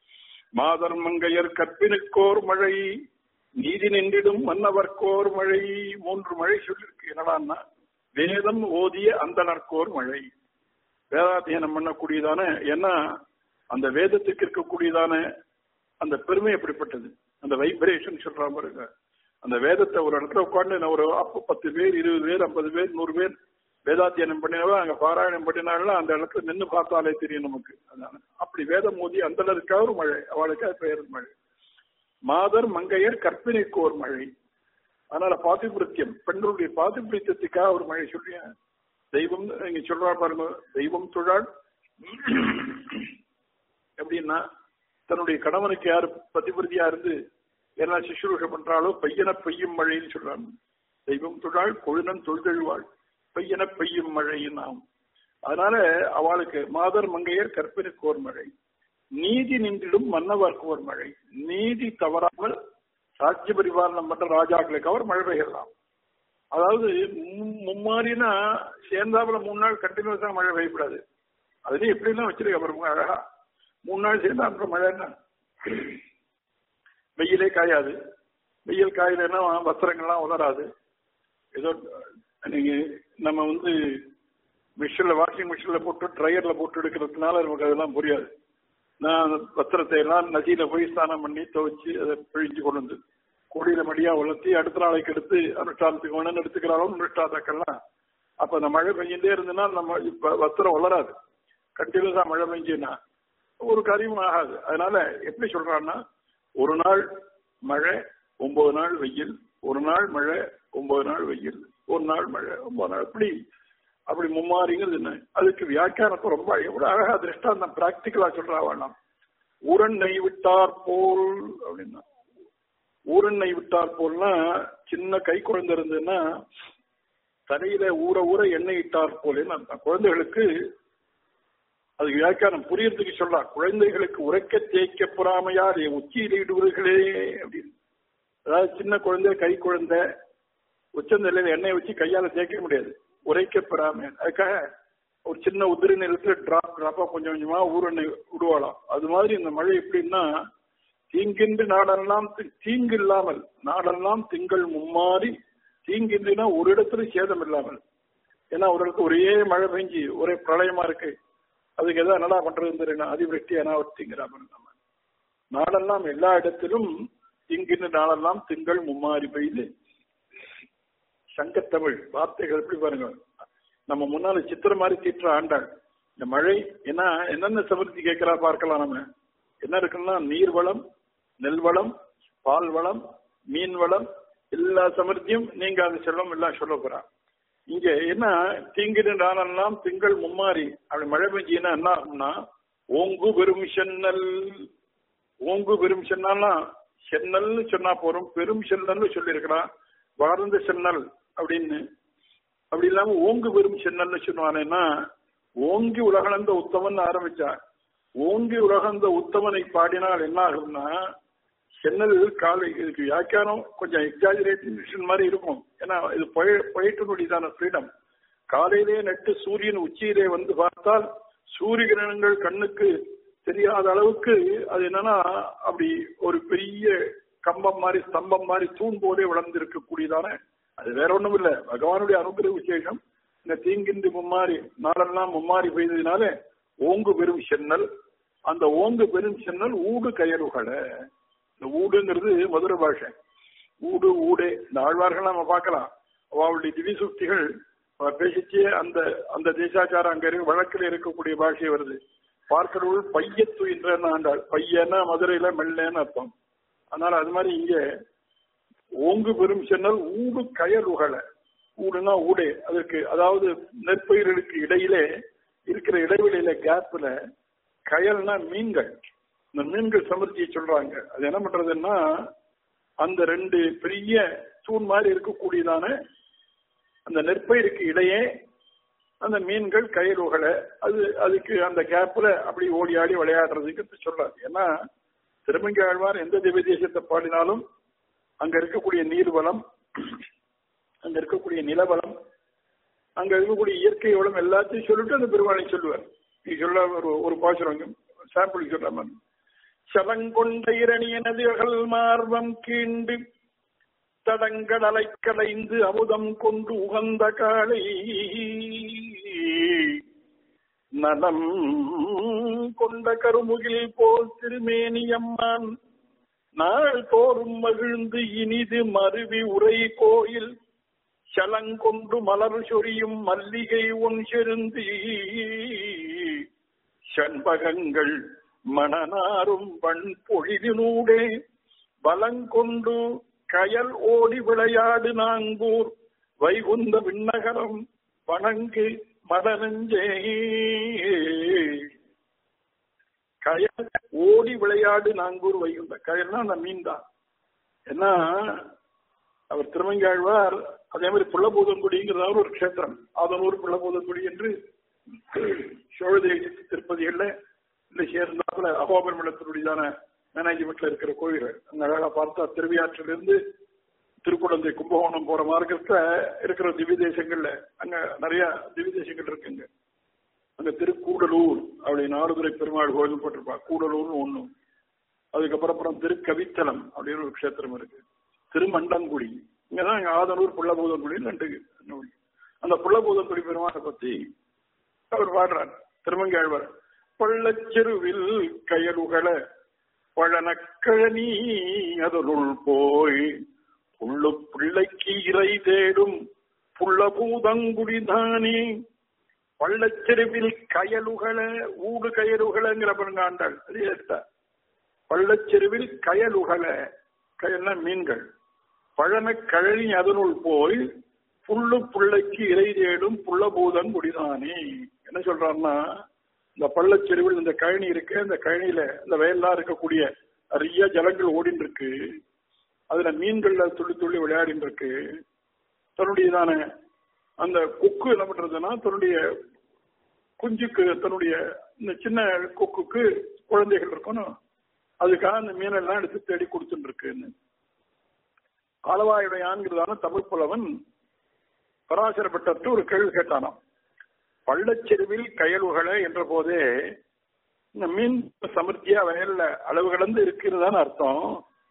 மாதர் மங்கையர் கற்பினுக்கோர் மழை நீதி நின்றிடும் மன்னவர்க்கோர் மழை மூன்று மழை சொல்லியிருக்கு என்னடான்னா வேதம் ஓதிய அந்த நற்கோர் மழை வேதாத்தியனம் பண்ணக்கூடியதான ஏன்னா அந்த வேதத்துக்கு இருக்கக்கூடியதான அந்த பெருமை எப்படிப்பட்டது அந்த வைப்ரேஷன் சொல்ற பாருங்க அந்த வேதத்தை ஒரு இடத்துல உட்காந்து ஒரு அப்ப பத்து பேர் இருபது பேர் ஐம்பது பேர் நூறு பேர் வேதாத்தியனம் பண்ணினாவோ அங்க பாராயணம் பண்ணினாலும் அந்த இடத்துல நின்று பார்த்தாலே தெரியும் நமக்கு அதனால அப்படி வேதம் மோதி அந்த அளவுக்காக ஒரு மழை அவளுக்கு பெயர் மழை மாதர் மங்கையர் கற்பினைக்கு ஒரு மழை அதனால பாதிபிருத்தியம் பெண்களுடைய பாதிபிருத்தியத்துக்காக ஒரு மழை சொல்றிய தெய்வம் நீங்க சொல்றா பாருங்க தெய்வம் தொழாள் எப்படின்னா தன்னுடைய கணவனுக்கு யார் பதிபிருத்தியா இருந்து என்ன சிசுரூஷம் பண்றாலோ பையன பெய்யும் மழைன்னு சொல்றாங்க தெய்வம் தொழாள் கொழுனன் தொழுதழ்வாள் பையன பெய்யும் மழைன்னு ஆகும் அதனால அவளுக்கு மாதர் மங்கையர் கற்பினுக்கு ஒரு மழை நீதி நின்றிடும் மன்னவர்க்கு ஒரு மழை நீதி தவறாமல் ராஜ்ய பரிபாலனம் பண்ற ராஜாக்களுக்கு அவர் மழை பெய்யலாம் அதாவது மும்மாறினா சேர்ந்தாப்புல மூணு நாள் கண்டினியூஸா மழை பெய்யக்கூடாது அதுலயும் எப்படி எல்லாம் வச்சிருக்க பாருங்க அழகா மூணு நாள் சேர்ந்தா அப்புறம் மழைன்னா வெயிலே காயாது வெயில் காயலைன்னா வஸ்திரங்கள்லாம் உலராது ஏதோ நீங்க நம்ம வந்து மிஷின்ல வாஷிங் மிஷின்ல போட்டு ட்ரையர்ல போட்டு எடுக்கிறதுனால நமக்கு அதெல்லாம் புரியாது நான் அந்த வஸ்திரத்தை எல்லாம் நதியில போய் ஸ்நானம் பண்ணி துவைச்சு அதை பிழிஞ்சு கொண்டு வந்து கொடியில மடியா உலர்த்தி அடுத்த நாளைக்கு எடுத்து அனுஷ்டானத்துக்கு வேணும்னு எடுத்துக்கிறாலும் அனுஷ்டாதாக்கெல்லாம் அப்ப அந்த மழை பெஞ்சுட்டே இருந்ததுன்னா நம்ம இப்ப வஸ்திரம் வளராது கண்டினியூஸா மழை பெஞ்சுன்னா ஒரு காரியமும் ஆகாது அதனால எப்படி சொல்றான்னா ஒரு நாள் மழை ஒன்பது நாள் வெயில் ஒரு நாள் மழை ஒன்பது நாள் வெயில் ஒரு நாள் மழை ஒன்பது நாள் இப்படி அப்படி மும்மாறிங்கிறது என்ன அதுக்கு வியாக்கியானத்தை ரொம்ப எவ்வளவு அழகா திருஷ்டாந்தம் பிராக்டிக்கலா சொல்றா வேணாம் ஊரண்ணை விட்டார் போல் அப்படின்னா ஊரண்ணை விட்டார் போல்னா சின்ன கை குழந்தை இருந்ததுன்னா தலையில ஊற ஊற எண்ணெய் இட்டார் போலேன்னு அர்த்தம் குழந்தைகளுக்கு அது வியாக்கியானம் புரியறதுக்கு சொல்றா குழந்தைகளுக்கு உரைக்க தேய்க்க பொறாமையார் உச்சியில் இடுவர்களே அப்படின்னு அதாவது சின்ன குழந்தை கை குழந்தை உச்சந்தலையில எண்ணெய் வச்சு கையால தேய்க்க முடியாது உரைக்க பெறாம அதுக்காக ஒரு சின்ன உதிரி நிறத்துல டிராப் டிராப்பா கொஞ்சம் கொஞ்சமா ஊரெண்ணெய் விடுவாளாம் அது மாதிரி இந்த மழை எப்படின்னா தீங்கின்றி நாடெல்லாம் தி- தீங்கு இல்லாமல் நாடெல்லாம் திங்கள் மும்மாறி தீங்கின்றினா ஒரு இடத்துல சேதம் இல்லாமல் ஏன்னா ஒரு இடத்துல ஒரே மழை பெஞ்சு ஒரே பிரளயமா இருக்கு அதுக்கு எதாவது என்னடா பண்றதுன்னு தெரியல அதிவிருஷ்டி அனாவர்த்திங்கிற மாதிரி நம்ம நாடெல்லாம் எல்லா இடத்திலும் தீங்கின்ற நாளெல்லாம் திங்கள் மும்மாறி பெய்து சங்கத்தமிழ் வார்த்தைகள் எப்படி பாருங்க நம்ம முன்னால சித்திர மாதிரி தீட்டுற ஆண்டாள் இந்த மழை என்ன என்னென்ன சமர்த்தி கேட்கிறா பார்க்கலாம் நம்ம என்ன இருக்குன்னா நீர் வளம் நெல் வளம் பால் வளம் மீன் வளம் எல்லா சமர்த்தியும் நீங்க அது செல்லம் எல்லாம் சொல்ல போறா இங்க என்ன தீங்கிற நாளெல்லாம் திங்கள் மும்மாறி அப்படி மழை பெஞ்சின்னா என்ன ஆகும்னா ஓங்கு பெரும் சென்னல் ஓங்கு பெரும் சென்னல்னா சென்னல்னு சொன்னா போறோம் பெரும் சென்னல்னு சொல்லியிருக்கிறான் வாழ்ந்த சென்னல் அப்படின்னு அப்படி இல்லாம ஓங்கு பெரும் சென்னல்னு சொன்னானேன்னா ஓங்கி உலகளந்த உத்தமன் ஆரம்பிச்சா ஓங்கி உலகந்த உத்தமனை பாடினால் என்ன ஆகும்னா சென்னல் காலை இதுக்கு வியாக்கியானம் கொஞ்சம் எக்ஸாஜரேஷன் மாதிரி இருக்கும் ஏன்னா இது பொயிட்டுனுடையதான ஃப்ரீடம் காலையிலே நட்டு சூரியன் உச்சியிலே வந்து பார்த்தால் சூரிய கிரணங்கள் கண்ணுக்கு தெரியாத அளவுக்கு அது என்னன்னா அப்படி ஒரு பெரிய கம்பம் மாதிரி ஸ்தம்பம் மாதிரி தூண் போலே வளர்ந்து இருக்கக்கூடியதான அது வேற ஒண்ணும் இல்ல பகவானுடைய அனுகிரக விசேஷம் இந்த தீங்கின்றி மும்மாறி நாளெல்லாம் மும்மாறி பெய்ததினால ஓங்கு பெரும் சென்னல் அந்த ஓங்கு பெரும் சென்னல் ஊடு கயறுகளை இந்த ஊடுங்கிறது மதுரை பாஷை ஊடு ஊடே இந்த ஆழ்வார்கள் நம்ம பார்க்கலாம் அவளுடைய திவிசுக்திகள் அவ பேசிச்சே அந்த அந்த தேசாச்சாரம் அங்க இருக்கு வழக்கில் இருக்கக்கூடிய பாஷை வருது பார்க்கிறவள் பையத்து என்ற ஆண்டாள் பையனா மதுரையில மெல்லன்னு அர்த்தம் அதனால அது மாதிரி இங்க ஓங்கு பெரும் சென்னல் ஊடு கயலுகளை ஊடுனா ஊடே அதற்கு அதாவது நெற்பயிர்களுக்கு இடையிலே இருக்கிற இடைவெளியில கேப்ல கயல்னா மீன்கள் இந்த மீன்கள் சமர்த்தியை சொல்றாங்க அது என்ன பண்றதுன்னா அந்த ரெண்டு பெரிய தூண் மாதிரி இருக்கக்கூடியதான அந்த நெற்பயிருக்கு இடையே அந்த மீன்கள் கயிறுகளை அது அதுக்கு அந்த கேப்ல அப்படி ஓடி ஆடி விளையாடுறதுக்கு சொல்றாரு ஏன்னா திருமங்கை ஆழ்வார் எந்த திவ்ய தேசத்தை பாடினாலும் அங்க இருக்கக்கூடிய நீர் வளம் அங்க இருக்கக்கூடிய நிலவளம் அங்க இருக்கக்கூடிய இயற்கை வளம் எல்லாத்தையும் சொல்லிட்டு அந்த பெருமாளை சொல்லுவார் நீ சொல்ல ஒரு ஒரு பாசுரம் சாம்பிள் சொல்ற மாதிரி சலங்கொண்ட இரணியனது அகல் மார்பம் கீண்டு தடங்கடலை கலைந்து அமுதம் கொண்டு உகந்த காளை நலம் கொண்ட கருமுகில் போல் திருமேனியம்மான் நாள் தோறும் மகிழ்ந்து இனிது மருவி உரை கோயில் சலங்கொண்டு மலர் சொரியும் மல்லிகை ஒன் செருந்தி செண்பகங்கள் மணனாரும் பண் பொழிலினூடே பலங்கொண்டு கயல் ஓடி விளையாடு நாங்கூர் வைகுந்த விண்ணகரம் வணங்கு மதனஞ்சே கயல் ஓடி விளையாடு நாங்கூர் வைகுந்த கயல்னா அந்த மீன் தான் ஏன்னா அவர் திருமங்காழ்வார் அதே மாதிரி புள்ளபூதங்குடிங்கிறதாவது ஒரு க்ஷேத்திரம் ஆதனூர் புள்ளபூதங்குடி என்று சோழதேசி திருப்பதிகள்ல இல்லை சேர்ந்தாப்புல அகோபர்மலத்தினுடையதான மேனேஜ்மெண்ட்ல இருக்கிற கோயில் அங்க அழகா பார்த்தா திருவியாற்றிலிருந்து திருக்குழந்தை கும்பகோணம் போற மார்க்கத்துல இருக்கிற திவ்ய தேசங்கள்ல அங்க நிறைய திவ்ய தேசங்கள் இருக்குங்க அங்க திருக்கூடலூர் அப்படி நாடுதுறை பெருமாள் கோயில் போட்டிருப்பா கூடலூர்னு ஒண்ணு அதுக்கப்புறம் அப்புறம் திருக்கவித்தலம் அப்படின்னு ஒரு க்ஷேத்திரம் இருக்கு திருமண்டங்குடி இங்கதான் இங்க ஆதனூர் புள்ளபூதங்குடின்னு ரெண்டு நூல். அந்த புள்ளபூதங்குடி பெருமானை பத்தி அவர் பாடுறார் திருமங்காழ்வார் பள்ளச்செருவில் கயலுகள பழனக்கழனி அதனுள் போய் புள்ளு பிள்ளைக்கு இறை தேடும் புள்ளபூதங்குடிதானே பள்ளச்செருவில் கயலுகள ஊடு கயலுகளங்கிற பெருங்காண்டாள் அது ஏற்ற பள்ளச்செருவில் கயலுகள கயல்னா மீன்கள் பழன கழனி அதனுள் போய் புல்லு புள்ளைக்கு இறை தேடும் புள்ளபூதன் குடிதானே என்ன சொல்றாருன்னா இந்த பள்ளச்செருவில் இந்த கழனி இருக்கு அந்த கழனியில இந்த வயல்லாம் இருக்கக்கூடிய நிறைய ஜலங்கள் ஓடின்னு இருக்கு அதுல மீன்கள்ல துள்ளி துள்ளி விளையாடின்னு இருக்கு தன்னுடையதான அந்த கொக்கு என்ன பண்றதுன்னா தன்னுடைய குஞ்சுக்கு தன்னுடைய இந்த சின்ன கொக்குக்கு குழந்தைகள் இருக்கணும் அதுக்காக அந்த மீனெல்லாம் எடுத்து தேடி கொடுத்துட்டு இருக்குன்னு ஆலவாயுடையான்கிறதான தமிழ் புலவன் பராசரப்பட்டு ஒரு கேள்வி கேட்டானாம் பள்ளச்செருவில் கயலுகளை என்ற போதே இந்த மீன் சமர்த்தியா வயல்ல அளவு கடந்து இருக்கிறதான்னு அர்த்தம்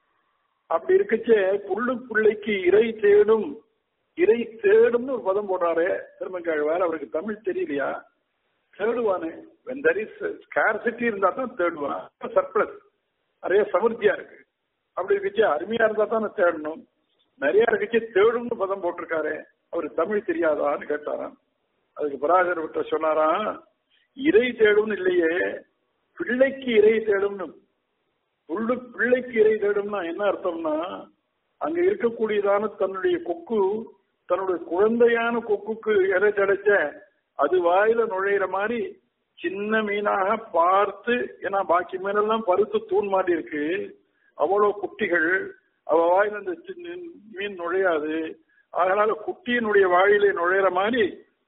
அப்படி இருக்கச்சே புல்லு பிள்ளைக்கு இறை தேடும் இறை தேடும்னு ஒரு பதம் போடுறாரு திருமங்காழ்வார் அவருக்கு தமிழ் தெரியலையா தேடுவானே when there is scarcity இருந்தா தான் தேடுவான் சர்ப்ளஸ் நிறைய சமர்த்தியா இருக்கு அப்படி இருந்துச்சு அருமையா இருந்தா தான் தேடணும் நிறைய இருக்குச்சு தேடும்னு பதம் போட்டிருக்காரு அவருக்கு தமிழ் தெரியாதான்னு கேட்டாராம் அதுக்கு பராசர விட்ட சொன்னாராம் இறை தேடும்னு இல்லையே பிள்ளைக்கு இறை தேடும்னு புல்லு பிள்ளைக்கு இறை தேடும்னா என்ன அர்த்தம்னா அங்க இருக்கக்கூடியதான தன்னுடைய கொக்கு தன்னுடைய குழந்தையான கொக்குக்கு இறை கிடைச்ச அது வாயில நுழையிற மாதிரி சின்ன மீனாக பார்த்து ஏன்னா பாக்கி மீனெல்லாம் பருத்து தூண் மாட்டி இருக்கு அவ்வளவு குட்டிகள் அவ வாயில இந்த சின்ன மீன் நுழையாது அதனால குட்டியினுடைய வாயிலே நுழையிற மாதிரி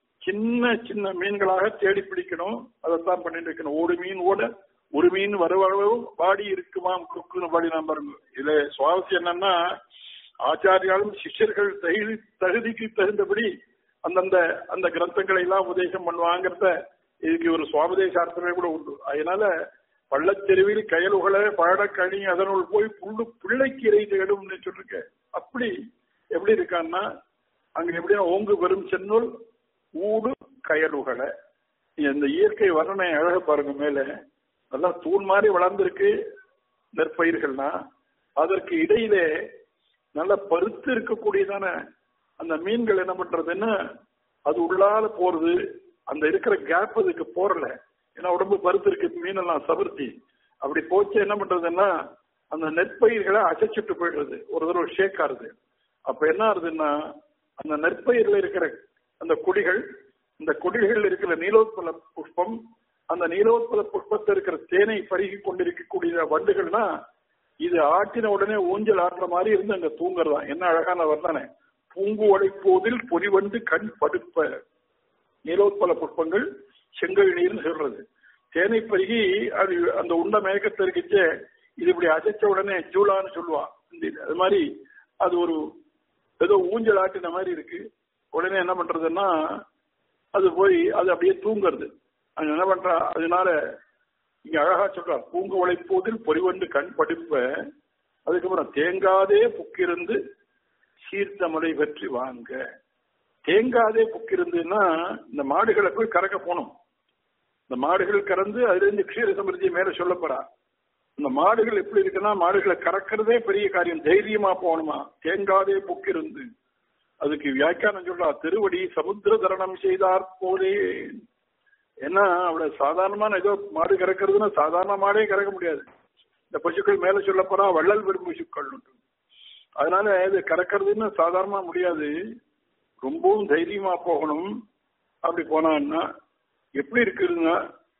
சின்ன சின்ன மீன்களாக தேடி பிடிக்கணும் அதைத்தான் பண்ணிட்டு இருக்கணும் ஒரு மீன் ஓட ஒரு மீன் வருவளவும் வாடி இருக்குமாம் குக்குன்னு பாடி நான் பாருங்க இதுல சுவாரஸ்யம் என்னன்னா ஆச்சாரியாலும் சிஷ்யர்கள் தகுதி தகுதிக்கு தகுந்தபடி அந்தந்த அந்த கிரந்தங்களை எல்லாம் உபதேசம் பண்ணுவாங்கிறத இதுக்கு ஒரு சுவாபதேசார்த்தமே கூட உண்டு அதனால பள்ளத்தெருவில் கயலுகளை பாடக்கணி அதனுள் போய் புல்லு பிள்ளைக்கு இறை தேடும்னு சொல்லிருக்க அப்படி எப்படி இருக்கான்னா அங்க எப்படியா ஓங்கு பெரும் சென்னுள் ஊடு கயலுகளை இந்த இயற்கை வர்ணனை அழக பாருங்க மேல நல்லா தூண் மாதிரி வளர்ந்திருக்கு நெற்பயிர்கள்னா அதற்கு இடையிலே நல்ல பருத்து இருக்கக்கூடியதான அந்த மீன்கள் என்ன பண்றதுன்னா அது உள்ளால போறது அந்த இருக்கிற கேப் அதுக்கு போறல ஏன்னா உடம்பு பருத்து இருக்கு மீனெல்லாம் சபர்த்தி அப்படி போச்சு என்ன பண்றதுன்னா அந்த நெற்பயிர்களை அசைச்சிட்டு போயிடுறது ஒரு தடவை ஷேக் ஆறுது அப்ப என்ன ஆகுதுன்னா அந்த நெற்பயிர்ல இருக்கிற அந்த கொடிகள் இந்த கொடிகள் இருக்கிற நீலோத்பல புஷ்பம் அந்த நீலோத்பல புஷ்பத்தில் இருக்கிற தேனை பருகி கொண்டிருக்கக்கூடிய வண்டுகள்னா இது ஆட்டின உடனே ஊஞ்சல் ஆட்டுற மாதிரி இருந்து அங்க தூங்குறதா என்ன அழகான வர்ணனை பூங்கு உடைப்போதில் பொறிவண்டு கண் படுப்ப நீலோத்பல புஷ்பங்கள் செங்கல் நீர்னு சொல்றது தேனை பருகி அது அந்த உண்ட மயக்கத்தை இருக்குச்சே இது இப்படி அசைச்ச உடனே ஜூலான்னு சொல்லுவான் அது மாதிரி அது ஒரு ஏதோ ஊஞ்சல் ஆட்டின மாதிரி இருக்கு உடனே என்ன பண்றதுன்னா அது போய் அது அப்படியே தூங்குறது அது என்ன பண்றா அதனால இங்க அழகா சொல்றா பூங்கு உழைப்போதில் பொறிவண்டு கண் படுப்ப அதுக்கப்புறம் தேங்காதே புக்கிருந்து சீர்த்த மலை பற்றி வாங்க தேங்காதே புக்கிருந்துன்னா இந்த மாடுகளை போய் கறக்க போகணும் இந்த மாடுகள் கறந்து அதுல இருந்து க்ஷீர சமிருத்தி மேல சொல்லப்படா இந்த மாடுகள் எப்படி இருக்குன்னா மாடுகளை கறக்கிறதே பெரிய காரியம் தைரியமா போகணுமா தேங்காதே புக்கிருந்து அதுக்கு வியாக்கியானம் சொல்றா திருவடி சமுத்திர தரணம் செய்தார் போலே ஏன்னா அவ்வளவு சாதாரணமான ஏதோ மாடு கறக்கிறதுன்னா சாதாரண மாடே கறக்க முடியாது இந்த பசுக்கள் மேல சொல்ல போறா வள்ளல் பெரும் பசுக்கள் உண்டு அதனால இது கறக்கிறதுன்னு சாதாரணமா முடியாது ரொம்பவும் தைரியமா போகணும் அப்படி போனான்னா எப்படி இருக்குதுன்னா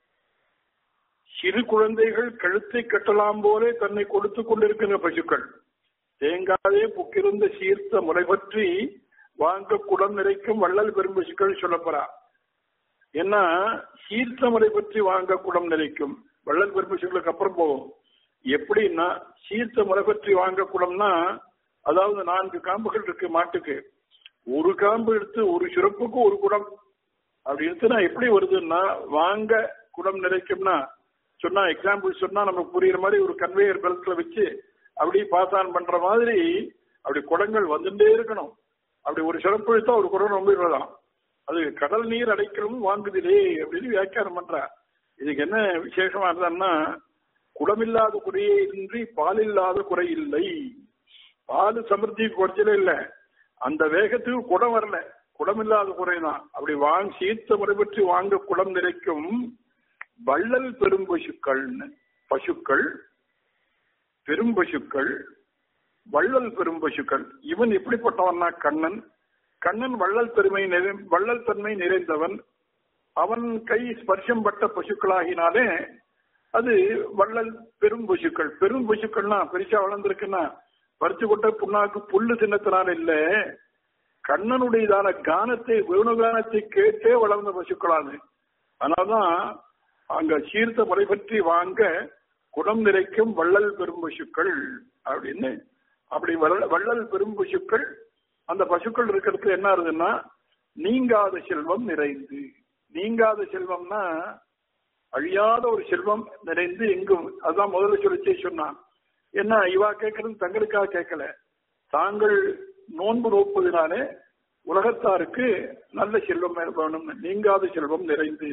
சிறு குழந்தைகள் கழுத்தை கட்டலாம் போலே தன்னை கொடுத்து கொண்டிருக்கிற பசுக்கள் தேங்காதே புக்கிருந்த சீர்த்த முறை பற்றி வாங்க குடம் நிறைக்கும் வள்ளல் பெரும் பசுக்கள் சொல்லப்போறா ஏன்னா சீர்த்த முறை பற்றி வாங்க குடம் நிறைக்கும் வள்ளல் பெரும் பசுக்களுக்கு அப்புறம் போவோம் எப்படின்னா சீர்த்த முறை பற்றி வாங்க குடம்னா அதாவது நான்கு காம்புகள் இருக்கு மாட்டுக்கு ஒரு காம்பு எடுத்து ஒரு சிறப்புக்கு ஒரு குடம் அப்படி எடுத்துனா எப்படி வருதுன்னா வாங்க குடம் நிறைக்கும்னா சொன்னா எக்ஸாம்பிள் சொன்னா நமக்கு புரியுற மாதிரி ஒரு கன்வேயர் பெல்ட்ல வச்சு அப்படி பாஸ் ஆன் பண்ற மாதிரி அப்படி குடங்கள் வந்துட்டே இருக்கணும் அப்படி ஒரு சிறப்பு எடுத்தா ஒரு குடம் ரொம்ப விடலாம் அது கடல் நீர் அடைக்கலும் வாங்குதிலே அப்படின்னு வியாக்கியானம் பண்றா இதுக்கு என்ன விசேஷமா இருந்தான்னா குடமில்லாத குறையே இன்றி பால் இல்லாத குறை இல்லை பால் சமிருத்தி குறைச்சலே இல்ல அந்த வேகத்துக்கு குடம் வரல குடமில்லாத குறைதான் அப்படி வாங்க சீர்த்த முறை பற்றி வாங்க குடம் நிறைக்கும் வள்ளல் பெரும் பசுக்கள் பசுக்கள் பெரும் பசுக்கள் வள்ளல் பெரும் பசுக்கள் இவன் எப்படிப்பட்டவன்னா கண்ணன் கண்ணன் வள்ளல் பெருமை நிறை வள்ளல் தன்மை நிறைந்தவன் அவன் கை ஸ்பர்ஷம் பட்ட பசுக்களாகினாலே அது வள்ளல் பெரும் பசுக்கள் பெரும் பசுக்கள்னா பெருசா வளர்ந்துருக்குன்னா பறிச்சு கொட்ட புண்ணாக்கு புல்லு தின்னத்தினால இல்ல கண்ணனுடையதான கானத்தை வேணுகானத்தை கேட்டே வளர்ந்த பசுக்களாது அதனால்தான் அங்க சீர்த்த முறை பற்றி வாங்க குடம் நிறைக்கும் வள்ளல் பெரும் பசுக்கள் அப்படின்னு அப்படி வள்ளல் பெரும் பசுக்கள் அந்த பசுக்கள் இருக்கிறதுக்கு என்ன ஆகுதுன்னா நீங்காத செல்வம் நிறைந்து நீங்காத செல்வம்னா அழியாத ஒரு செல்வம் நிறைந்து எங்கும் அதான் முதல்ல சொல்லிச்சே சொன்னான் என்ன இவா கேட்கறது தங்களுக்காக கேட்கல தாங்கள் நோன்பு நோப்பதினாலே உலகத்தாருக்கு நல்ல செல்வம் வேணும்னு நீங்காத செல்வம் நிறைந்து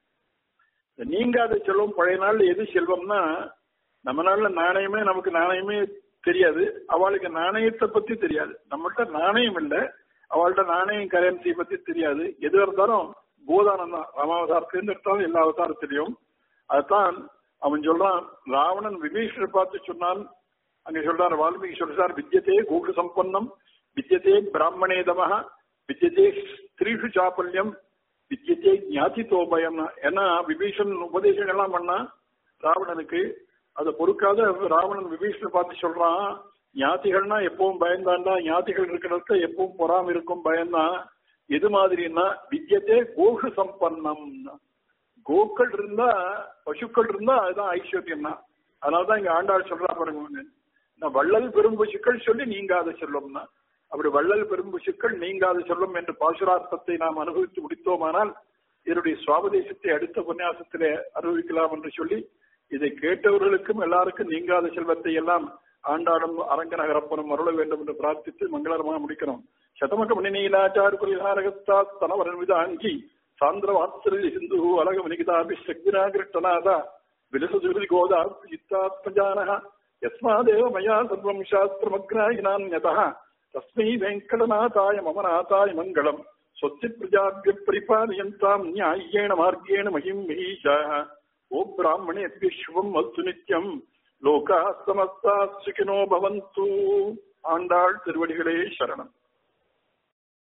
நீங்காத செல்வம் பழைய நாள் எது செல்வம்னா நம்ம நாள்ல நாணயமே நமக்கு நாணயமே தெரியாது அவளுக்கு நாணயத்தை பத்தி தெரியாது நம்மகிட்ட நாணயம் இல்லை அவள்கிட்ட நாணயம் கரன்சி பத்தி தெரியாது எது இருந்தாலும் பூதானம் தான் ராமாவதாரத்திலிருந்து எடுத்தாலும் எல்லா அவதாரம் தெரியும் அதுதான் அவன் சொல்றான் ராவணன் விபீஷனை பார்த்து சொன்னான் அங்க சொல்றார் வால்மீகி சொல்றார் வித்தியதே கூகு சம்பன்னம் வித்தியதே பிராமணே தமஹ வித்தியதே ஸ்திரீஷு சாப்பல்யம் வித்தியதே ஞாதி தோபயம் ஏன்னா விபீஷன் உபதேசம் எல்லாம் பண்ணா ராவணனுக்கு அதை பொறுக்காத ராவணன் விபீஷனை பார்த்து சொல்றான் ஞாத்திகள்னா எப்பவும் பயந்தாண்டா ஞாத்திகள் இருக்கிறத எப்பவும் பொறாம இருக்கும் பயந்தான் எது மாதிரின்னா வித்தியத்தே கோகு சம்பன்னம் கோக்கள் இருந்தா பசுக்கள் இருந்தா அதுதான் ஐஸ்வர்யம்னா அதனாலதான் இங்க ஆண்டாள் சொல்றா பாருங்க நான் வள்ளல் பெரும் பசுக்கள் சொல்லி நீங்காத செல்வம்னா அப்படி வள்ளல் பெரும் பசுக்கள் நீங்காத செல்வம் என்று பாசுரார்த்தத்தை நாம் அனுபவித்து முடித்தோமானால் இதனுடைய சுவாபதேசத்தை அடுத்த உபன்யாசத்திலே அனுபவிக்கலாம் என்று சொல்லி இதை கேட்டவர்களுக்கும் எல்லாருக்கும் நீங்காத செல்வத்தை எல்லாம் ஆண்டாடும் அரங்கநகரப்பனும் அருள வேண்டும் என்று பிரார்த்தித்து மங்களகரமாக முடிக்கிறோம் சதமக மணிநீலாச்சாரு பரிகாரகஸ்தா தனவரன் விதாங்கி சாந்திர வாத்சரி சிந்து அலக மணிகிதாபி சக்திராகிருஷ்டநாதா விலசுதி கோதா சித்தாத்மஜானः यस्मादेव मया सर्वं शास्त्रमग्राहिनान्यतः तस्मै वेङ्कटनाथाय मम नाथाय मङ्गलम् स्वस्ति प्रजाभ्यः परिपालयन्ताम् न्याय्येण मार्गेण महिम् महीषाः ओ ब्राह्मणेभ्यः शुभम् अस्तु नित्यम् லோகா சமஸ்தா சுகினோ பவந்து ஆண்டாள் திருவடிகளே சரணம்